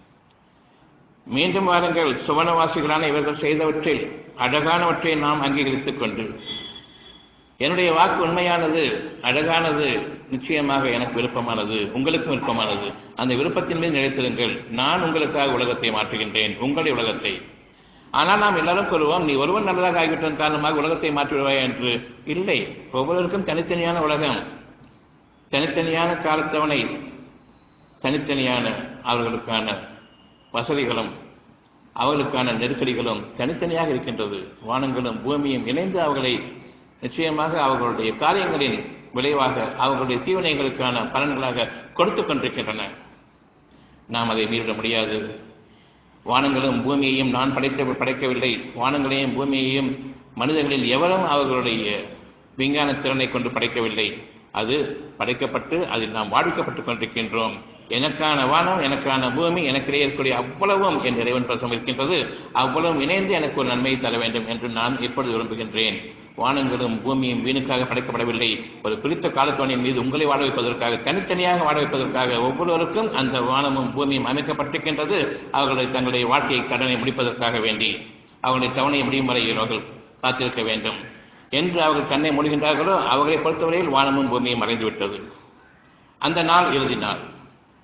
மீண்டும் வாருங்கள் சுவனவாசிகளான இவர்கள் செய்தவற்றில் அழகானவற்றை நாம் அங்கீகரித்துக் கொண்டு என்னுடைய வாக்கு உண்மையானது அழகானது நிச்சயமாக எனக்கு விருப்பமானது உங்களுக்கும் விருப்பமானது அந்த விருப்பத்தின் மீது நிலைத்திருங்கள் நான் உங்களுக்காக உலகத்தை மாற்றுகின்றேன் உங்களுடைய உலகத்தை ஆனால் நாம் எல்லாரும் கூறுவோம் நீ ஒருவன் நல்லதாக ஆகிவிட்டதன் காரணமாக உலகத்தை மாற்றிவிடுவாய் என்று இல்லை ஒவ்வொருவருக்கும் தனித்தனியான உலகம் தனித்தனியான காலத்தவணை தனித்தனியான அவர்களுக்கான வசதிகளும் அவர்களுக்கான நெருக்கடிகளும் தனித்தனியாக இருக்கின்றது வானங்களும் பூமியும் இணைந்து அவர்களை நிச்சயமாக அவர்களுடைய காரியங்களின் விளைவாக அவர்களுடைய தீவனைகளுக்கான பலன்களாக கொடுத்து கொண்டிருக்கின்றன நாம் அதை மீறிட முடியாது வானங்களும் பூமியையும் நான் படைத்த படைக்கவில்லை வானங்களையும் பூமியையும் மனிதர்களில் எவரும் அவர்களுடைய விஞ்ஞான திறனை கொண்டு படைக்கவில்லை அது படைக்கப்பட்டு அதில் நாம் வாழ்விக்கப்பட்டுக் கொண்டிருக்கின்றோம் எனக்கான வானம் எனக்கான பூமி எனக்கு இருக்கக்கூடிய அவ்வளவும் என் இறைவன் பிரசம் இருக்கின்றது அவ்வளவும் இணைந்து எனக்கு ஒரு நன்மையை தர வேண்டும் என்று நான் இப்பொழுது விரும்புகின்றேன் வானங்களும் பூமியும் வீணுக்காக படைக்கப்படவில்லை ஒரு குறித்த காலத்தோனின் மீது உங்களை வாழ வைப்பதற்காக தனித்தனியாக வாழ வைப்பதற்காக ஒவ்வொருவருக்கும் அந்த வானமும் பூமியும் அமைக்கப்பட்டிருக்கின்றது அவர்களை தங்களுடைய வாழ்க்கையை கடனை முடிப்பதற்காக வேண்டி அவர்களுடைய தவணையை முடியும் வரை அவர்கள் காத்திருக்க வேண்டும் என்று அவர்கள் கண்ணை மூடுகின்றார்களோ அவர்களை பொறுத்தவரையில் வானமும் பூமியும் மறைந்துவிட்டது அந்த நாள் இறுதி நாள்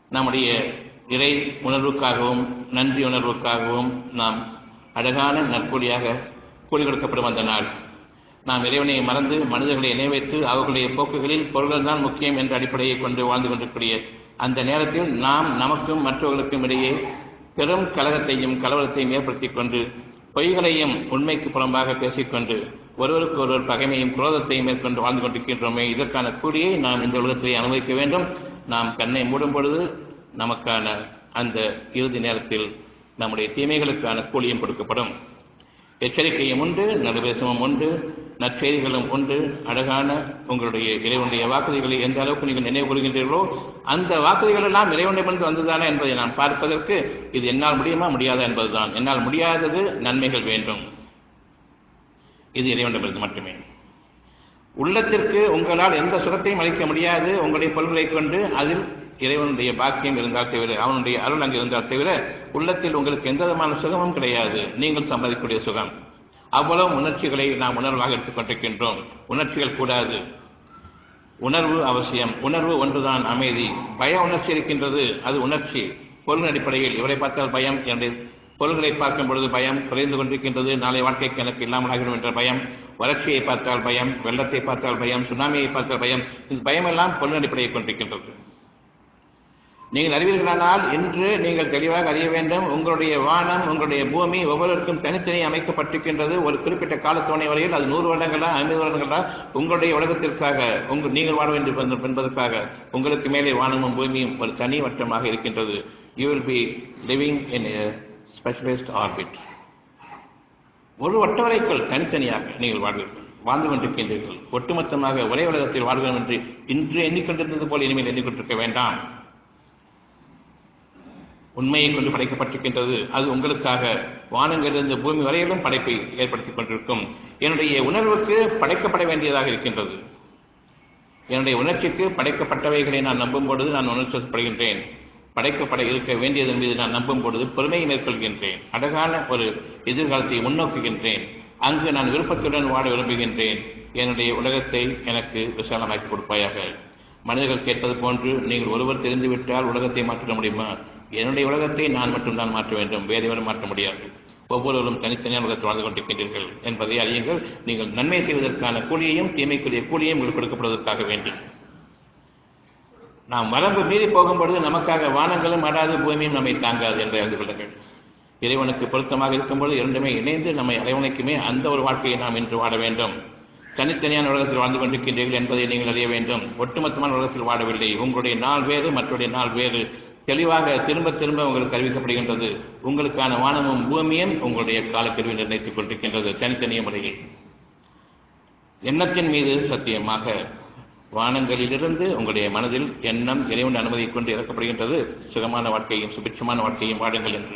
நம்முடைய இறை உணர்வுக்காகவும் நன்றி உணர்வுக்காகவும் நாம் அழகான நற்கூலியாக கூலி கொடுக்கப்படும் அந்த நாள் நாம் இறைவனை மறந்து மனிதர்களை இணைவைத்து அவர்களுடைய போக்குகளில் பொருள்கள் தான் முக்கியம் என்ற அடிப்படையை கொண்டு வாழ்ந்து கொண்டிருக்கூடிய அந்த நேரத்தில் நாம் நமக்கும் மற்றவர்களுக்கும் இடையே பெரும் கலகத்தையும் கலவரத்தையும் ஏற்படுத்திக் கொண்டு பொய்களையும் உண்மைக்கு புறம்பாக பேசிக்கொண்டு ஒருவருக்கு ஒருவர் பகைமையும் குரோதத்தையும் மேற்கொண்டு வாழ்ந்து கொண்டிருக்கின்றோமே இதற்கான கூலியை நாம் இந்த உலகத்திலே அனுபவிக்க வேண்டும் நாம் கண்ணை மூடும் பொழுது நமக்கான அந்த இறுதி நேரத்தில் நம்முடைய தீமைகளுக்கான கூலியும் கொடுக்கப்படும் எச்சரிக்கையும் உண்டு நடுவேசமும் உண்டு நற்செய்திகளும் உண்டு அழகான உங்களுடைய இறைவனுடைய வாக்குறுதிகளை எந்த அளவுக்கு நீங்கள் நினைவு கூறுகின்றீர்களோ அந்த வாக்குறுதிகள் எல்லாம் இறைவனிடமிருந்து வந்ததானா என்பதை நான் பார்ப்பதற்கு இது என்னால் முடியுமா முடியாதா என்பதுதான் என்னால் முடியாதது நன்மைகள் வேண்டும் இது இறைவனிடமிருந்து மட்டுமே உள்ளத்திற்கு உங்களால் எந்த சுரத்தையும் அளிக்க முடியாது உங்களுடைய பொருள்களை கொண்டு அதில் இறைவனுடைய பாக்கியம் இருந்தால் தவிர அவனுடைய அருள் அங்கு இருந்தால் தவிர உள்ளத்தில் உங்களுக்கு எந்த விதமான சுகமும் கிடையாது நீங்கள் சம்பாதிக்கக்கூடிய சுகம் அவ்வளவு உணர்ச்சிகளை நாம் உணர்வாக எடுத்துக்கொண்டிருக்கின்றோம் உணர்ச்சிகள் கூடாது உணர்வு அவசியம் உணர்வு ஒன்றுதான் அமைதி பய உணர்ச்சி இருக்கின்றது அது உணர்ச்சி பொருள் அடிப்படையில் இவரை பார்த்தால் பயம் என்னுடைய பொருள்களை பார்க்கும் பொழுது பயம் குறைந்து கொண்டிருக்கின்றது நாளை வாழ்க்கைக்கு எனக்கு இல்லாமல் ஆகிடும் என்ற பயம் வறட்சியை பார்த்தால் பயம் வெள்ளத்தை பார்த்தால் பயம் சுனாமியை பார்த்தால் பயம் இந்த பயமெல்லாம் பொருள் அடிப்படையை கொண்டிருக்கின்றது நீங்கள் அறிவீர்களானால் இன்று நீங்கள் தெளிவாக அறிய வேண்டும் உங்களுடைய வானம் உங்களுடைய பூமி ஒவ்வொருவருக்கும் தனித்தனி அமைக்கப்பட்டிருக்கின்றது ஒரு குறிப்பிட்ட காலத்தோணை வரையில் அது நூறு வருடங்களா ஐம்பது வருடங்களா உங்களுடைய உலகத்திற்காக உங்கள் நீங்கள் வாழ வேண்டும் என்பதற்காக உங்களுக்கு மேலே வானமும் பூமியும் ஒரு தனி வட்டமாக இருக்கின்றது you will be living in specialist orbit ஒரு வட்ட வரைக்குள் தனித்தனியாக நீங்கள் வாழ்வீர்கள் வாழ்ந்து கொண்டிருக்கின்றீர்கள் ஒட்டுமொத்தமாக ஒரே உலகத்தில் வாழ்கிறோம் என்று இன்று எண்ணிக்கொண்டிருந்தது போல் இனிமேல் எண்ணிக்கொண்டிருக்க வேண்டாம் உண்மையை கொண்டு படைக்கப்பட்டிருக்கின்றது அது உங்களுக்காக வானங்களிலிருந்து பூமி வரையிலும் படைப்பை ஏற்படுத்திக் கொண்டிருக்கும் என்னுடைய உணர்வுக்கு படைக்கப்பட வேண்டியதாக இருக்கின்றது என்னுடைய உணர்ச்சிக்கு படைக்கப்பட்டவைகளை நான் நம்பும் பொழுது நான் உணர்ச்சிப்படுகின்றேன் படைக்கப்பட இருக்க வேண்டியதன் மீது நான் நம்பும் பொழுது பொறுமையை மேற்கொள்கின்றேன் அழகான ஒரு எதிர்காலத்தை முன்னோக்குகின்றேன் அங்கு நான் விருப்பத்துடன் வாழ விரும்புகின்றேன் என்னுடைய உலகத்தை எனக்கு விசாலமாக்கி கொடுப்பாயாக மனிதர்கள் கேட்பது போன்று நீங்கள் ஒருவர் தெரிந்துவிட்டால் உலகத்தை மாற்ற முடியுமா என்னுடைய உலகத்தை நான் மட்டும்தான் மாற்ற வேண்டும் வேறு எவரும் மாற்ற முடியாது ஒவ்வொருவரும் தனித்தனியான உலகத்தில் வாழ்ந்து கொண்டிருக்கின்றீர்கள் என்பதை அறியுங்கள் நீங்கள் நன்மை செய்வதற்கான கூலியையும் தீமைக்குரிய கூலியையும் உங்களுக்கு கொடுக்கப்படுவதற்காக வேண்டி நாம் வரம்பு மீறி போகும்பொழுது நமக்காக வானங்களும் அடாது பூமியும் நம்மை தாங்காது என்று அறிந்து கொள்ளுங்கள் இறைவனுக்கு பொருத்தமாக இருக்கும்போது இரண்டுமே இணைந்து நம்மை இறைவனுக்குமே அந்த ஒரு வாழ்க்கையை நாம் இன்று வாழ வேண்டும் தனித்தனியான உலகத்தில் வாழ்ந்து கொண்டிருக்கின்றீர்கள் என்பதை நீங்கள் அறிய வேண்டும் ஒட்டுமொத்தமான உலகத்தில் வாழவில்லை உங்களுடைய நாள் வேறு மற்றவருடைய நாள் வேறு தெளிவாக திரும்ப திரும்ப உங்களுக்கு அறிவிக்கப்படுகின்றது உங்களுக்கான வானமும் பூமியும் உங்களுடைய காலக்கருவி நிர்ணயித்துக் கொண்டிருக்கின்றது தனித்தனிய முறையில் எண்ணத்தின் மீது சத்தியமாக வானங்களிலிருந்து உங்களுடைய மனதில் எண்ணம் இறைவன் அனுமதியை கொண்டு இறக்கப்படுகின்றது சுகமான வாழ்க்கையும் சுபிட்சமான வாழ்க்கையும் வாடுங்கள் என்று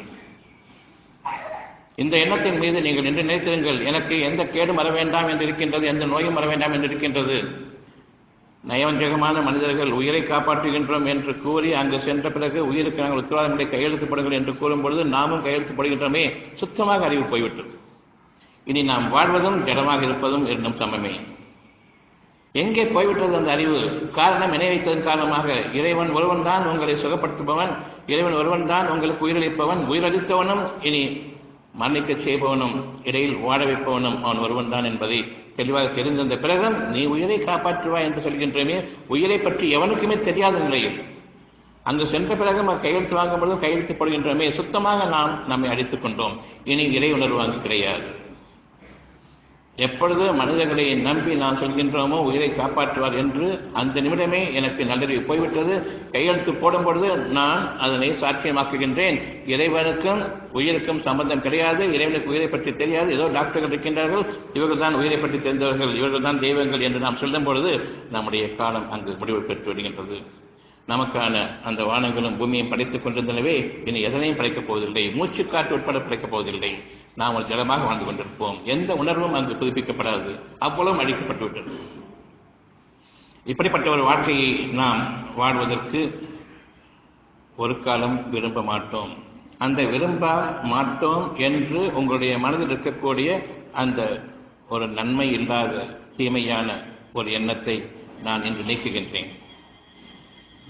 இந்த எண்ணத்தின் மீது நீங்கள் நின்று நினைத்திருங்கள் எனக்கு எந்த கேடும் வர வேண்டாம் என்று இருக்கின்றது எந்த நோயும் வர வேண்டாம் என்று இருக்கின்றது நயவஞ்சகமான மனிதர்கள் உயிரை காப்பாற்றுகின்றோம் என்று கூறி அங்கு சென்ற பிறகு உயிருக்கு நாங்கள் உத்தரவாதங்களை கையெழுத்துப்படுங்கள் என்று கூறும் பொழுது நாமும் கையெழுத்துப்படுகின்றோமே சுத்தமாக அறிவு போய்விட்டது இனி நாம் வாழ்வதும் ஜடமாக இருப்பதும் இரண்டும் சமமே எங்கே போய்விட்டது அந்த அறிவு காரணம் இணை வைத்ததன் காரணமாக இறைவன் ஒருவன் தான் உங்களை சுகப்படுத்துபவன் இறைவன் ஒருவன் தான் உங்களுக்கு உயிரளிப்பவன் உயிரளித்தவனும் இனி மன்னிக்க செய்பவனும் இடையில் வாழ வைப்பவனும் அவன் ஒருவன் தான் என்பதை தெளிவாக தெரிந்திருந்த பிறகும் நீ உயிரை காப்பாற்றுவாய் என்று சொல்கின்றமே உயிரை பற்றி எவனுக்குமே தெரியாத நிலையில் அங்கு சென்ற பிறகு கையெழுத்து வாங்கும் பொழுதும் கையெழுத்து போடுகின்றோமே சுத்தமாக நாம் நம்மை அடித்துக் கொண்டோம் இனி இறை உணர்வு அங்கு கிடையாது எப்பொழுது மனிதர்களை நம்பி நாம் சொல்கின்றோமோ உயிரை காப்பாற்றுவார் என்று அந்த நிமிடமே எனக்கு நல்லறிவு போய்விட்டது கையெழுத்து போடும் பொழுது நான் அதனை சாட்சியமாக்குகின்றேன் இறைவனுக்கும் உயிருக்கும் சம்பந்தம் கிடையாது இறைவனுக்கு உயிரை பற்றி தெரியாது ஏதோ டாக்டர்கள் இருக்கின்றார்கள் இவர்கள் தான் உயிரை பற்றி தெரிந்தவர்கள் இவர்கள் தான் தெய்வங்கள் என்று நாம் சொல்லும் பொழுது நம்முடைய காலம் அங்கு முடிவு பெற்று வருகின்றது நமக்கான அந்த வானங்களும் பூமியும் படைத்துக் கொண்டிருந்தனவே இனி எதனையும் படைக்கப் போவதில்லை மூச்சு காற்று உட்பட படைக்கப் போவதில்லை நாம் ஒரு ஜலமாக வாழ்ந்து கொண்டிருப்போம் எந்த உணர்வும் அங்கு புதுப்பிக்கப்படாது அவ்வளவும் அழிக்கப்பட்டு விட்டது இப்படிப்பட்ட ஒரு வாழ்க்கையை நாம் வாழ்வதற்கு ஒரு காலம் விரும்ப மாட்டோம் அந்த விரும்ப மாட்டோம் என்று உங்களுடைய மனதில் இருக்கக்கூடிய அந்த ஒரு நன்மை இல்லாத தீமையான ஒரு எண்ணத்தை நான் இன்று நீக்குகின்றேன்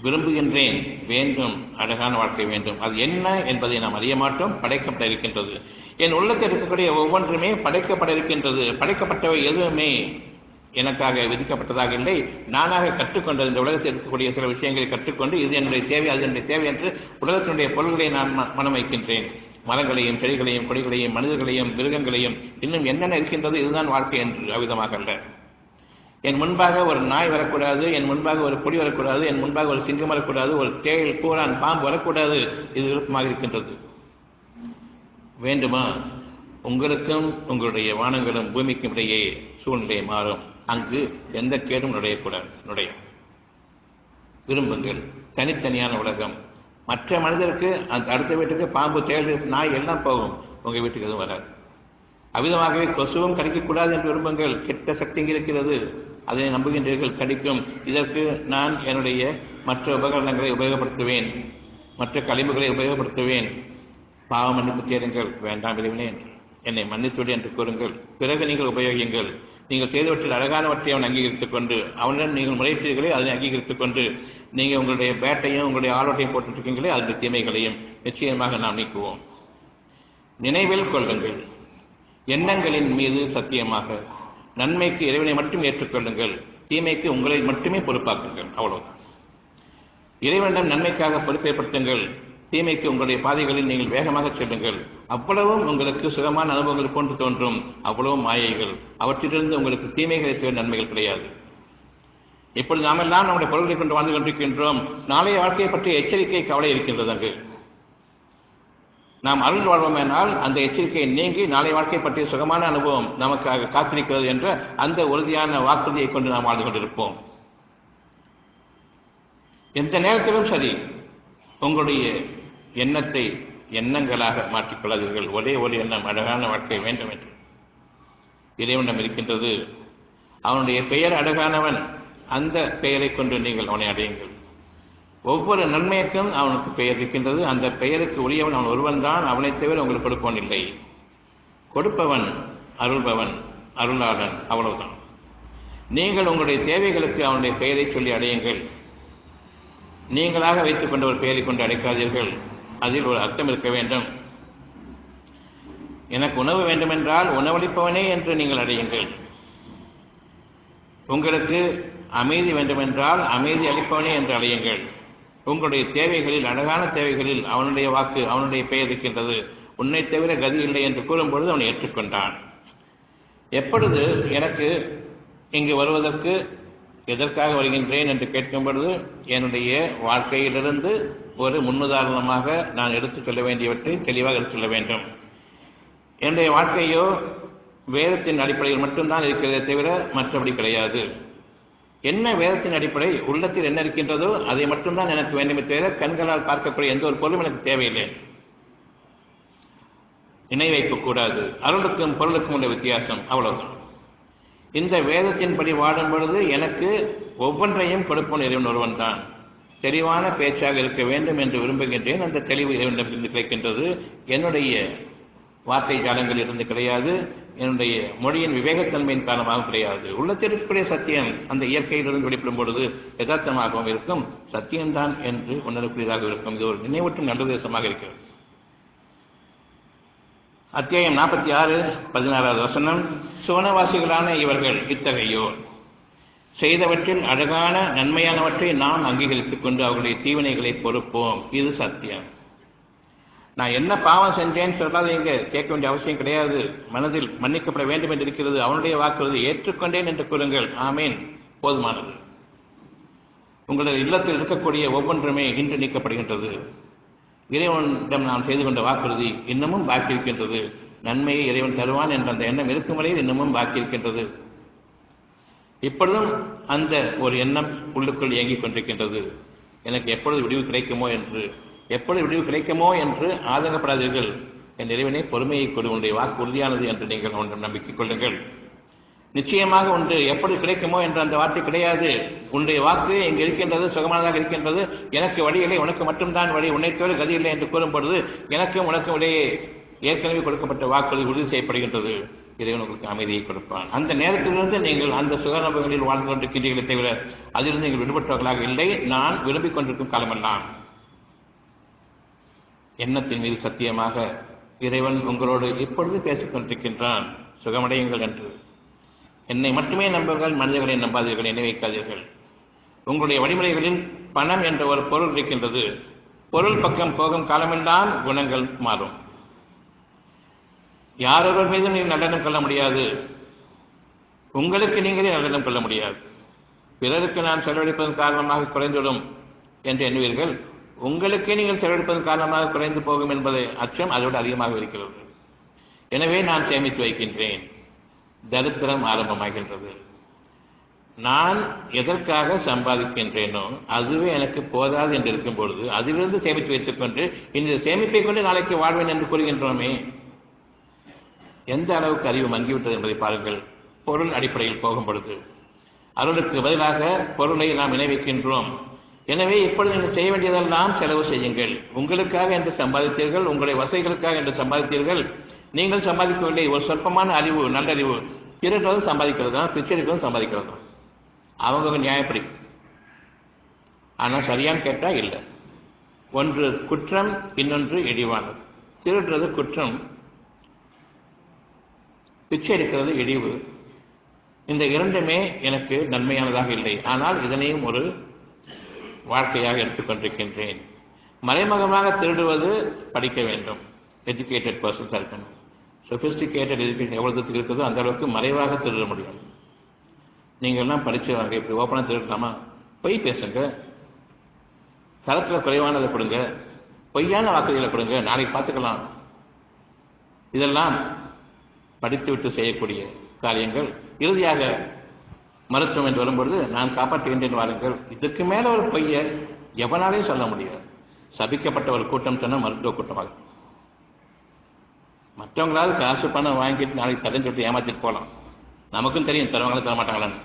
விரும்புகின்றேன் வேண்டும் அழகான வாழ்க்கை வேண்டும் அது என்ன என்பதை நாம் அறிய மாட்டோம் படைக்கப்பட இருக்கின்றது என் உள்ளத்தில் இருக்கக்கூடிய ஒவ்வொன்றுமே படைக்கப்பட இருக்கின்றது படைக்கப்பட்டவை எதுவுமே எனக்காக விதிக்கப்பட்டதாக இல்லை நானாக கற்றுக்கொண்டது இந்த உலகத்தில் இருக்கக்கூடிய சில விஷயங்களை கற்றுக்கொண்டு இது என்னுடைய தேவை அது என்னுடைய தேவை என்று உலகத்தினுடைய பொருள்களை நான் ம- மனம் வைக்கின்றேன் மரங்களையும் செடிகளையும் கொடிகளையும் மனிதர்களையும் மிருகங்களையும் இன்னும் என்னென்ன இருக்கின்றது இதுதான் வாழ்க்கை என்று அவ்விதமாக அல்ல என் முன்பாக ஒரு நாய் வரக்கூடாது என் முன்பாக ஒரு புலி வரக்கூடாது என் முன்பாக ஒரு சிங்கம் வரக்கூடாது ஒரு தேள் பூரான் பாம்பு வரக்கூடாது இது விருப்பமாக இருக்கின்றது வேண்டுமா உங்களுக்கும் உங்களுடைய வானங்களும் பூமிக்கும் இடையே சூழ்நிலை மாறும் அங்கு எந்த கேடும் நுழையக்கூடாது நுழையும் விரும்புங்கள் தனித்தனியான உலகம் மற்ற மனிதருக்கு அந்த அடுத்த வீட்டுக்கு பாம்பு தேள் நாய் எல்லாம் போகும் உங்க வீட்டுக்கு எதுவும் வராது அவ்விதமாகவே கொசுவும் கடிக்கக்கூடாது என்று விரும்புங்கள் கெட்ட சக்தி இங்கு இருக்கிறது அதை நம்புகின்றீர்கள் கடிக்கும் இதற்கு நான் என்னுடைய மற்ற உபகரணங்களை உபயோகப்படுத்துவேன் மற்ற களிம்புகளை உபயோகப்படுத்துவேன் பாவ மன்னிப்பு தேடுங்கள் வேண்டாம் இறைவனே என்று என்னை மன்னித்துவிடு என்று கூறுங்கள் பிறகு நீங்கள் உபயோகியுங்கள் நீங்கள் செய்தவற்றில் அழகானவற்றை அவன் அங்கீகரித்துக் கொண்டு அவனிடம் நீங்கள் முறையிட்டீர்களே அதை அங்கீகரித்துக் கொண்டு நீங்கள் உங்களுடைய பேட்டையும் உங்களுடைய ஆலோட்டையும் போட்டுருக்கீங்களே அதனுடைய தீமைகளையும் நிச்சயமாக நாம் நீக்குவோம் நினைவில் கொள்ளுங்கள் எண்ணங்களின் மீது சத்தியமாக நன்மைக்கு இறைவனை மட்டும் ஏற்றுக்கொள்ளுங்கள் தீமைக்கு உங்களை மட்டுமே பொறுப்பாக்குங்கள் அவ்வளவுதான் இறைவனிடம் நன்மைக்காக பொறுப்பேற்படுத்துங்கள் தீமைக்கு உங்களுடைய பாதைகளில் நீங்கள் வேகமாக செல்லுங்கள் அவ்வளவும் உங்களுக்கு சுகமான அனுபவங்கள் போன்று தோன்றும் அவ்வளவும் மாயைகள் அவற்றிலிருந்து உங்களுக்கு தீமைகளை தவிர நன்மைகள் கிடையாது இப்பொழுது நாமெல்லாம் நம்முடைய பொருள்களை கொண்டு வாழ்ந்து கொண்டிருக்கின்றோம் நாளைய வாழ்க்கையை பற்றிய எச்சரிக்கை கவலை இருக்கின்றது அங்கு நாம் அருள் வாழ்வோமேனால் அந்த எச்சரிக்கையை நீங்கி நாளை வாழ்க்கை பற்றிய சுகமான அனுபவம் நமக்காக காத்திருக்கிறது என்ற அந்த உறுதியான வாக்குறுதியை கொண்டு நாம் வாழ்ந்து கொண்டிருப்போம் எந்த நேரத்திலும் சரி உங்களுடைய எண்ணத்தை எண்ணங்களாக மாற்றிக்கொள்ளாதீர்கள் ஒரே ஒரு எண்ணம் அழகான வாழ்க்கை வேண்டும் என்று இறைவனிடம் இருக்கின்றது அவனுடைய பெயர் அழகானவன் அந்த பெயரை கொண்டு நீங்கள் அவனை அடையுங்கள் ஒவ்வொரு நன்மைக்கும் அவனுக்கு பெயர் இருக்கின்றது அந்த பெயருக்கு உரியவன் அவன் ஒருவன் தான் அவனைத் தவிர உங்களுக்கு கொடுப்பவன் இல்லை கொடுப்பவன் அருள்பவன் அருளாளன் அவ்வளவுதான் நீங்கள் உங்களுடைய தேவைகளுக்கு அவனுடைய பெயரை சொல்லி அடையுங்கள் நீங்களாக வைத்துக் கொண்ட ஒரு பெயரை கொண்டு அடைக்காதீர்கள் அதில் ஒரு அர்த்தம் இருக்க வேண்டும் எனக்கு உணவு வேண்டுமென்றால் உணவளிப்பவனே என்று நீங்கள் அடையுங்கள் உங்களுக்கு அமைதி வேண்டுமென்றால் அமைதி அளிப்பவனே என்று அடையுங்கள் உங்களுடைய தேவைகளில் அழகான தேவைகளில் அவனுடைய வாக்கு அவனுடைய பெயர் இருக்கின்றது உன்னை தவிர கதி இல்லை என்று கூறும்பொழுது அவனை ஏற்றுக்கொண்டான் எப்பொழுது எனக்கு இங்கு வருவதற்கு எதற்காக வருகின்றேன் என்று கேட்கும் பொழுது என்னுடைய வாழ்க்கையிலிருந்து ஒரு முன்னுதாரணமாக நான் எடுத்துச் சொல்ல வேண்டியவற்றை தெளிவாக எடுத்துச் சொல்ல வேண்டும் என்னுடைய வாழ்க்கையோ வேதத்தின் அடிப்படையில் மட்டும்தான் இருக்கிறதே தவிர மற்றபடி கிடையாது என்ன வேதத்தின் அடிப்படை உள்ளத்தில் என்ன இருக்கின்றதோ அதை மட்டும்தான் எனக்கு வேண்டுமே தவிர கண்களால் பார்க்கக்கூடிய எந்த ஒரு பொருளும் எனக்கு தேவையில்லை இணை வைக்கக்கூடாது அருளுக்கும் பொருளுக்கும் உள்ள வித்தியாசம் அவ்வளவுதான் இந்த வேதத்தின்படி வாடும் பொழுது எனக்கு ஒவ்வொன்றையும் கொடுப்போன் இறைவன் ஒருவன் தான் தெளிவான பேச்சாக இருக்க வேண்டும் என்று விரும்புகின்றேன் அந்த தெளிவு இறைவனிடமிருந்து கிடைக்கின்றது என்னுடைய வார்த்தை ஜாலங்கள் இருந்து கிடையாது என்னுடைய மொழியின் விவேகத்தன்மையின் காரணமாக கிடையாது உள்ளத்தில் இருக்கக்கூடிய சத்தியம் அந்த இயற்கையிலிருந்து வெளிப்படும் பொழுது யதார்த்தமாகவும் இருக்கும் சத்தியம்தான் என்று உணரக்கூடியதாக இருக்கும் இது ஒரு நினைவூட்டும் நல்லுதேசமாக இருக்கிறது அத்தியாயம் நாற்பத்தி ஆறு பதினாறாவது வசனம் சுவனவாசிகளான இவர்கள் இத்தகையோர் செய்தவற்றில் அழகான நன்மையானவற்றை நாம் அங்கீகரித்துக் கொண்டு அவர்களுடைய தீவினைகளை பொறுப்போம் இது சத்தியம் நான் என்ன பாவம் செஞ்சேன்னு சொல்லாதீங்க கேட்க வேண்டிய அவசியம் கிடையாது மனதில் மன்னிக்கப்பட வேண்டும் என்று இருக்கிறது அவனுடைய வாக்குறுதி ஏற்றுக்கொண்டேன் என்று கூறுங்கள் ஆமேன் போதுமானது உங்களது இல்லத்தில் இருக்கக்கூடிய ஒவ்வொன்றுமே இன்று நீக்கப்படுகின்றது இறைவனிடம் நாம் செய்து கொண்ட வாக்குறுதி இன்னமும் பாக்கி இருக்கின்றது நன்மையை இறைவன் தருவான் என்ற அந்த எண்ணம் இருக்கும் வரையில் இன்னமும் பாக்கி இருக்கின்றது இப்பொழுதும் அந்த ஒரு எண்ணம் உள்ளுக்குள் இயங்கிக் கொண்டிருக்கின்றது எனக்கு எப்பொழுது விடிவு கிடைக்குமோ என்று எப்பொழுது விடிவு கிடைக்குமோ என்று ஆதங்கப்படாதீர்கள் என் இறைவனே பொறுமையை கொடு உன்னுடைய வாக்கு உறுதியானது என்று நீங்கள் ஒன்றும் நம்பிக்கை கொள்ளுங்கள் நிச்சயமாக ஒன்று எப்பொழுது கிடைக்குமோ என்ற அந்த வார்த்தை கிடையாது உன்னுடைய வாக்கு இங்கு இருக்கின்றது சுகமானதாக இருக்கின்றது எனக்கு வழி இல்லை உனக்கு மட்டும்தான் வழி உன்னை தவிர கதி இல்லை என்று கூறும் பொழுது எனக்கும் உனக்கும் இடையே ஏற்கனவே கொடுக்கப்பட்ட வாக்குறுதி உறுதி செய்யப்படுகின்றது இறைவன் உங்களுக்கு அமைதியை கொடுப்பான் அந்த நேரத்திலிருந்து நீங்கள் அந்த சுகநபங்களில் வாழ்ந்து கொண்டிருக்கின்றீர்களே தவிர அதிலிருந்து நீங்கள் விடுபட்டவர்களாக இல்லை நான் விரும்பிக் கொண்டிருக்கும் காலமெல்லாம் எண்ணத்தின் மீது சத்தியமாக இறைவன் உங்களோடு இப்பொழுது பேசிக் கொண்டிருக்கின்றான் சுகமடையுங்கள் என்று என்னை மட்டுமே நம்புங்கள் மனிதர்களை நம்பாதீர்கள் என்னை வைக்காதீர்கள் உங்களுடைய வழிமுறைகளில் பணம் என்ற ஒரு பொருள் இருக்கின்றது பொருள் பக்கம் போகும் காலமெல்லாம் குணங்கள் மாறும் யாரொருவர் மீது நீங்கள் நல்லெண்ணம் கொள்ள முடியாது உங்களுக்கு நீங்களே நல்லெண்ணம் கொள்ள முடியாது பிறருக்கு நான் செலவழிப்பதன் காரணமாக குறைந்துவிடும் என்று எண்ணுவீர்கள் உங்களுக்கே நீங்கள் செலவழிப்பதன் காரணமாக குறைந்து போகும் என்பதை அச்சம் அதோடு அதிகமாக இருக்கிறது எனவே நான் சேமித்து வைக்கின்றேன் தரித்திரம் ஆரம்பமாகின்றது நான் எதற்காக சம்பாதிக்கின்றேனோ அதுவே எனக்கு போதாது என்று இருக்கும் பொழுது அதிலிருந்து சேமித்து வைத்துக் கொண்டு இந்த சேமிப்பை கொண்டு நாளைக்கு வாழ்வேன் என்று கூறுகின்றோமே எந்த அளவுக்கு அறிவு மங்கிவிட்டது என்பதை பாருங்கள் பொருள் அடிப்படையில் போகும் பொழுது அருளுக்கு பதிலாக பொருளை நாம் இணைவிக்கின்றோம் எனவே இப்பொழுது நீங்கள் செய்ய வேண்டியதெல்லாம் செலவு செய்யுங்கள் உங்களுக்காக என்று சம்பாதித்தீர்கள் உங்களுடைய வசதிகளுக்காக என்று சம்பாதித்தீர்கள் நீங்கள் சம்பாதிக்கவில்லை ஒரு சொற்பமான அறிவு நல்லறிவு திருடுறதும் சம்பாதிக்கிறது தான் பிச்சை எடுக்கிறதும் சம்பாதிக்கிறது தான் அவங்க நியாயப்படி ஆனால் சரியான்னு கேட்டால் இல்லை ஒன்று குற்றம் இன்னொன்று இழிவானது திருடுறது குற்றம் பிச்சை எடுக்கிறது இழிவு இந்த இரண்டுமே எனக்கு நன்மையானதாக இல்லை ஆனால் இதனையும் ஒரு வாழ்க்கையாக எடுத்துக்கொண்டிருக்கின்றேன் மறைமுகமாக திருடுவது படிக்க வேண்டும் எஜுகேட்டட் பர்சன்ஸாக இருக்கணும் சொபிஸ்டிகேட்டட் எஜுகேஷன் எவ்வளோ தூரத்துக்கு இருக்குதோ அந்த அளவுக்கு மறைவாக திருட முடியும் நீங்கள்லாம் படித்தவங்க இப்படி ஓப்பனாக திருடலாமா பொய் பேசுங்க தரத்தில் குறைவானதை கொடுங்க பொய்யான வாக்குறுதிகளை கொடுங்க நாளைக்கு பார்த்துக்கலாம் இதெல்லாம் படித்துவிட்டு செய்யக்கூடிய காரியங்கள் இறுதியாக மருத்துவம் என்று வரும்பொழுது நான் காப்பாற்றுகின்றேன் வாருங்கள் இதற்கு மேல ஒரு பொய்யை எவனாலையும் சொல்ல முடியாது சபிக்கப்பட்ட ஒரு கூட்டம் சொன்னால் மருத்துவ கூட்டமாக மற்றவங்களாவது காசு பணம் வாங்கிட்டு நாளைக்கு தரேன்னு சொல்லிட்டு ஏமாத்திட்டு போகலாம் நமக்கும் தெரியும் தருவாங்களா தர மாட்டாங்களான்னு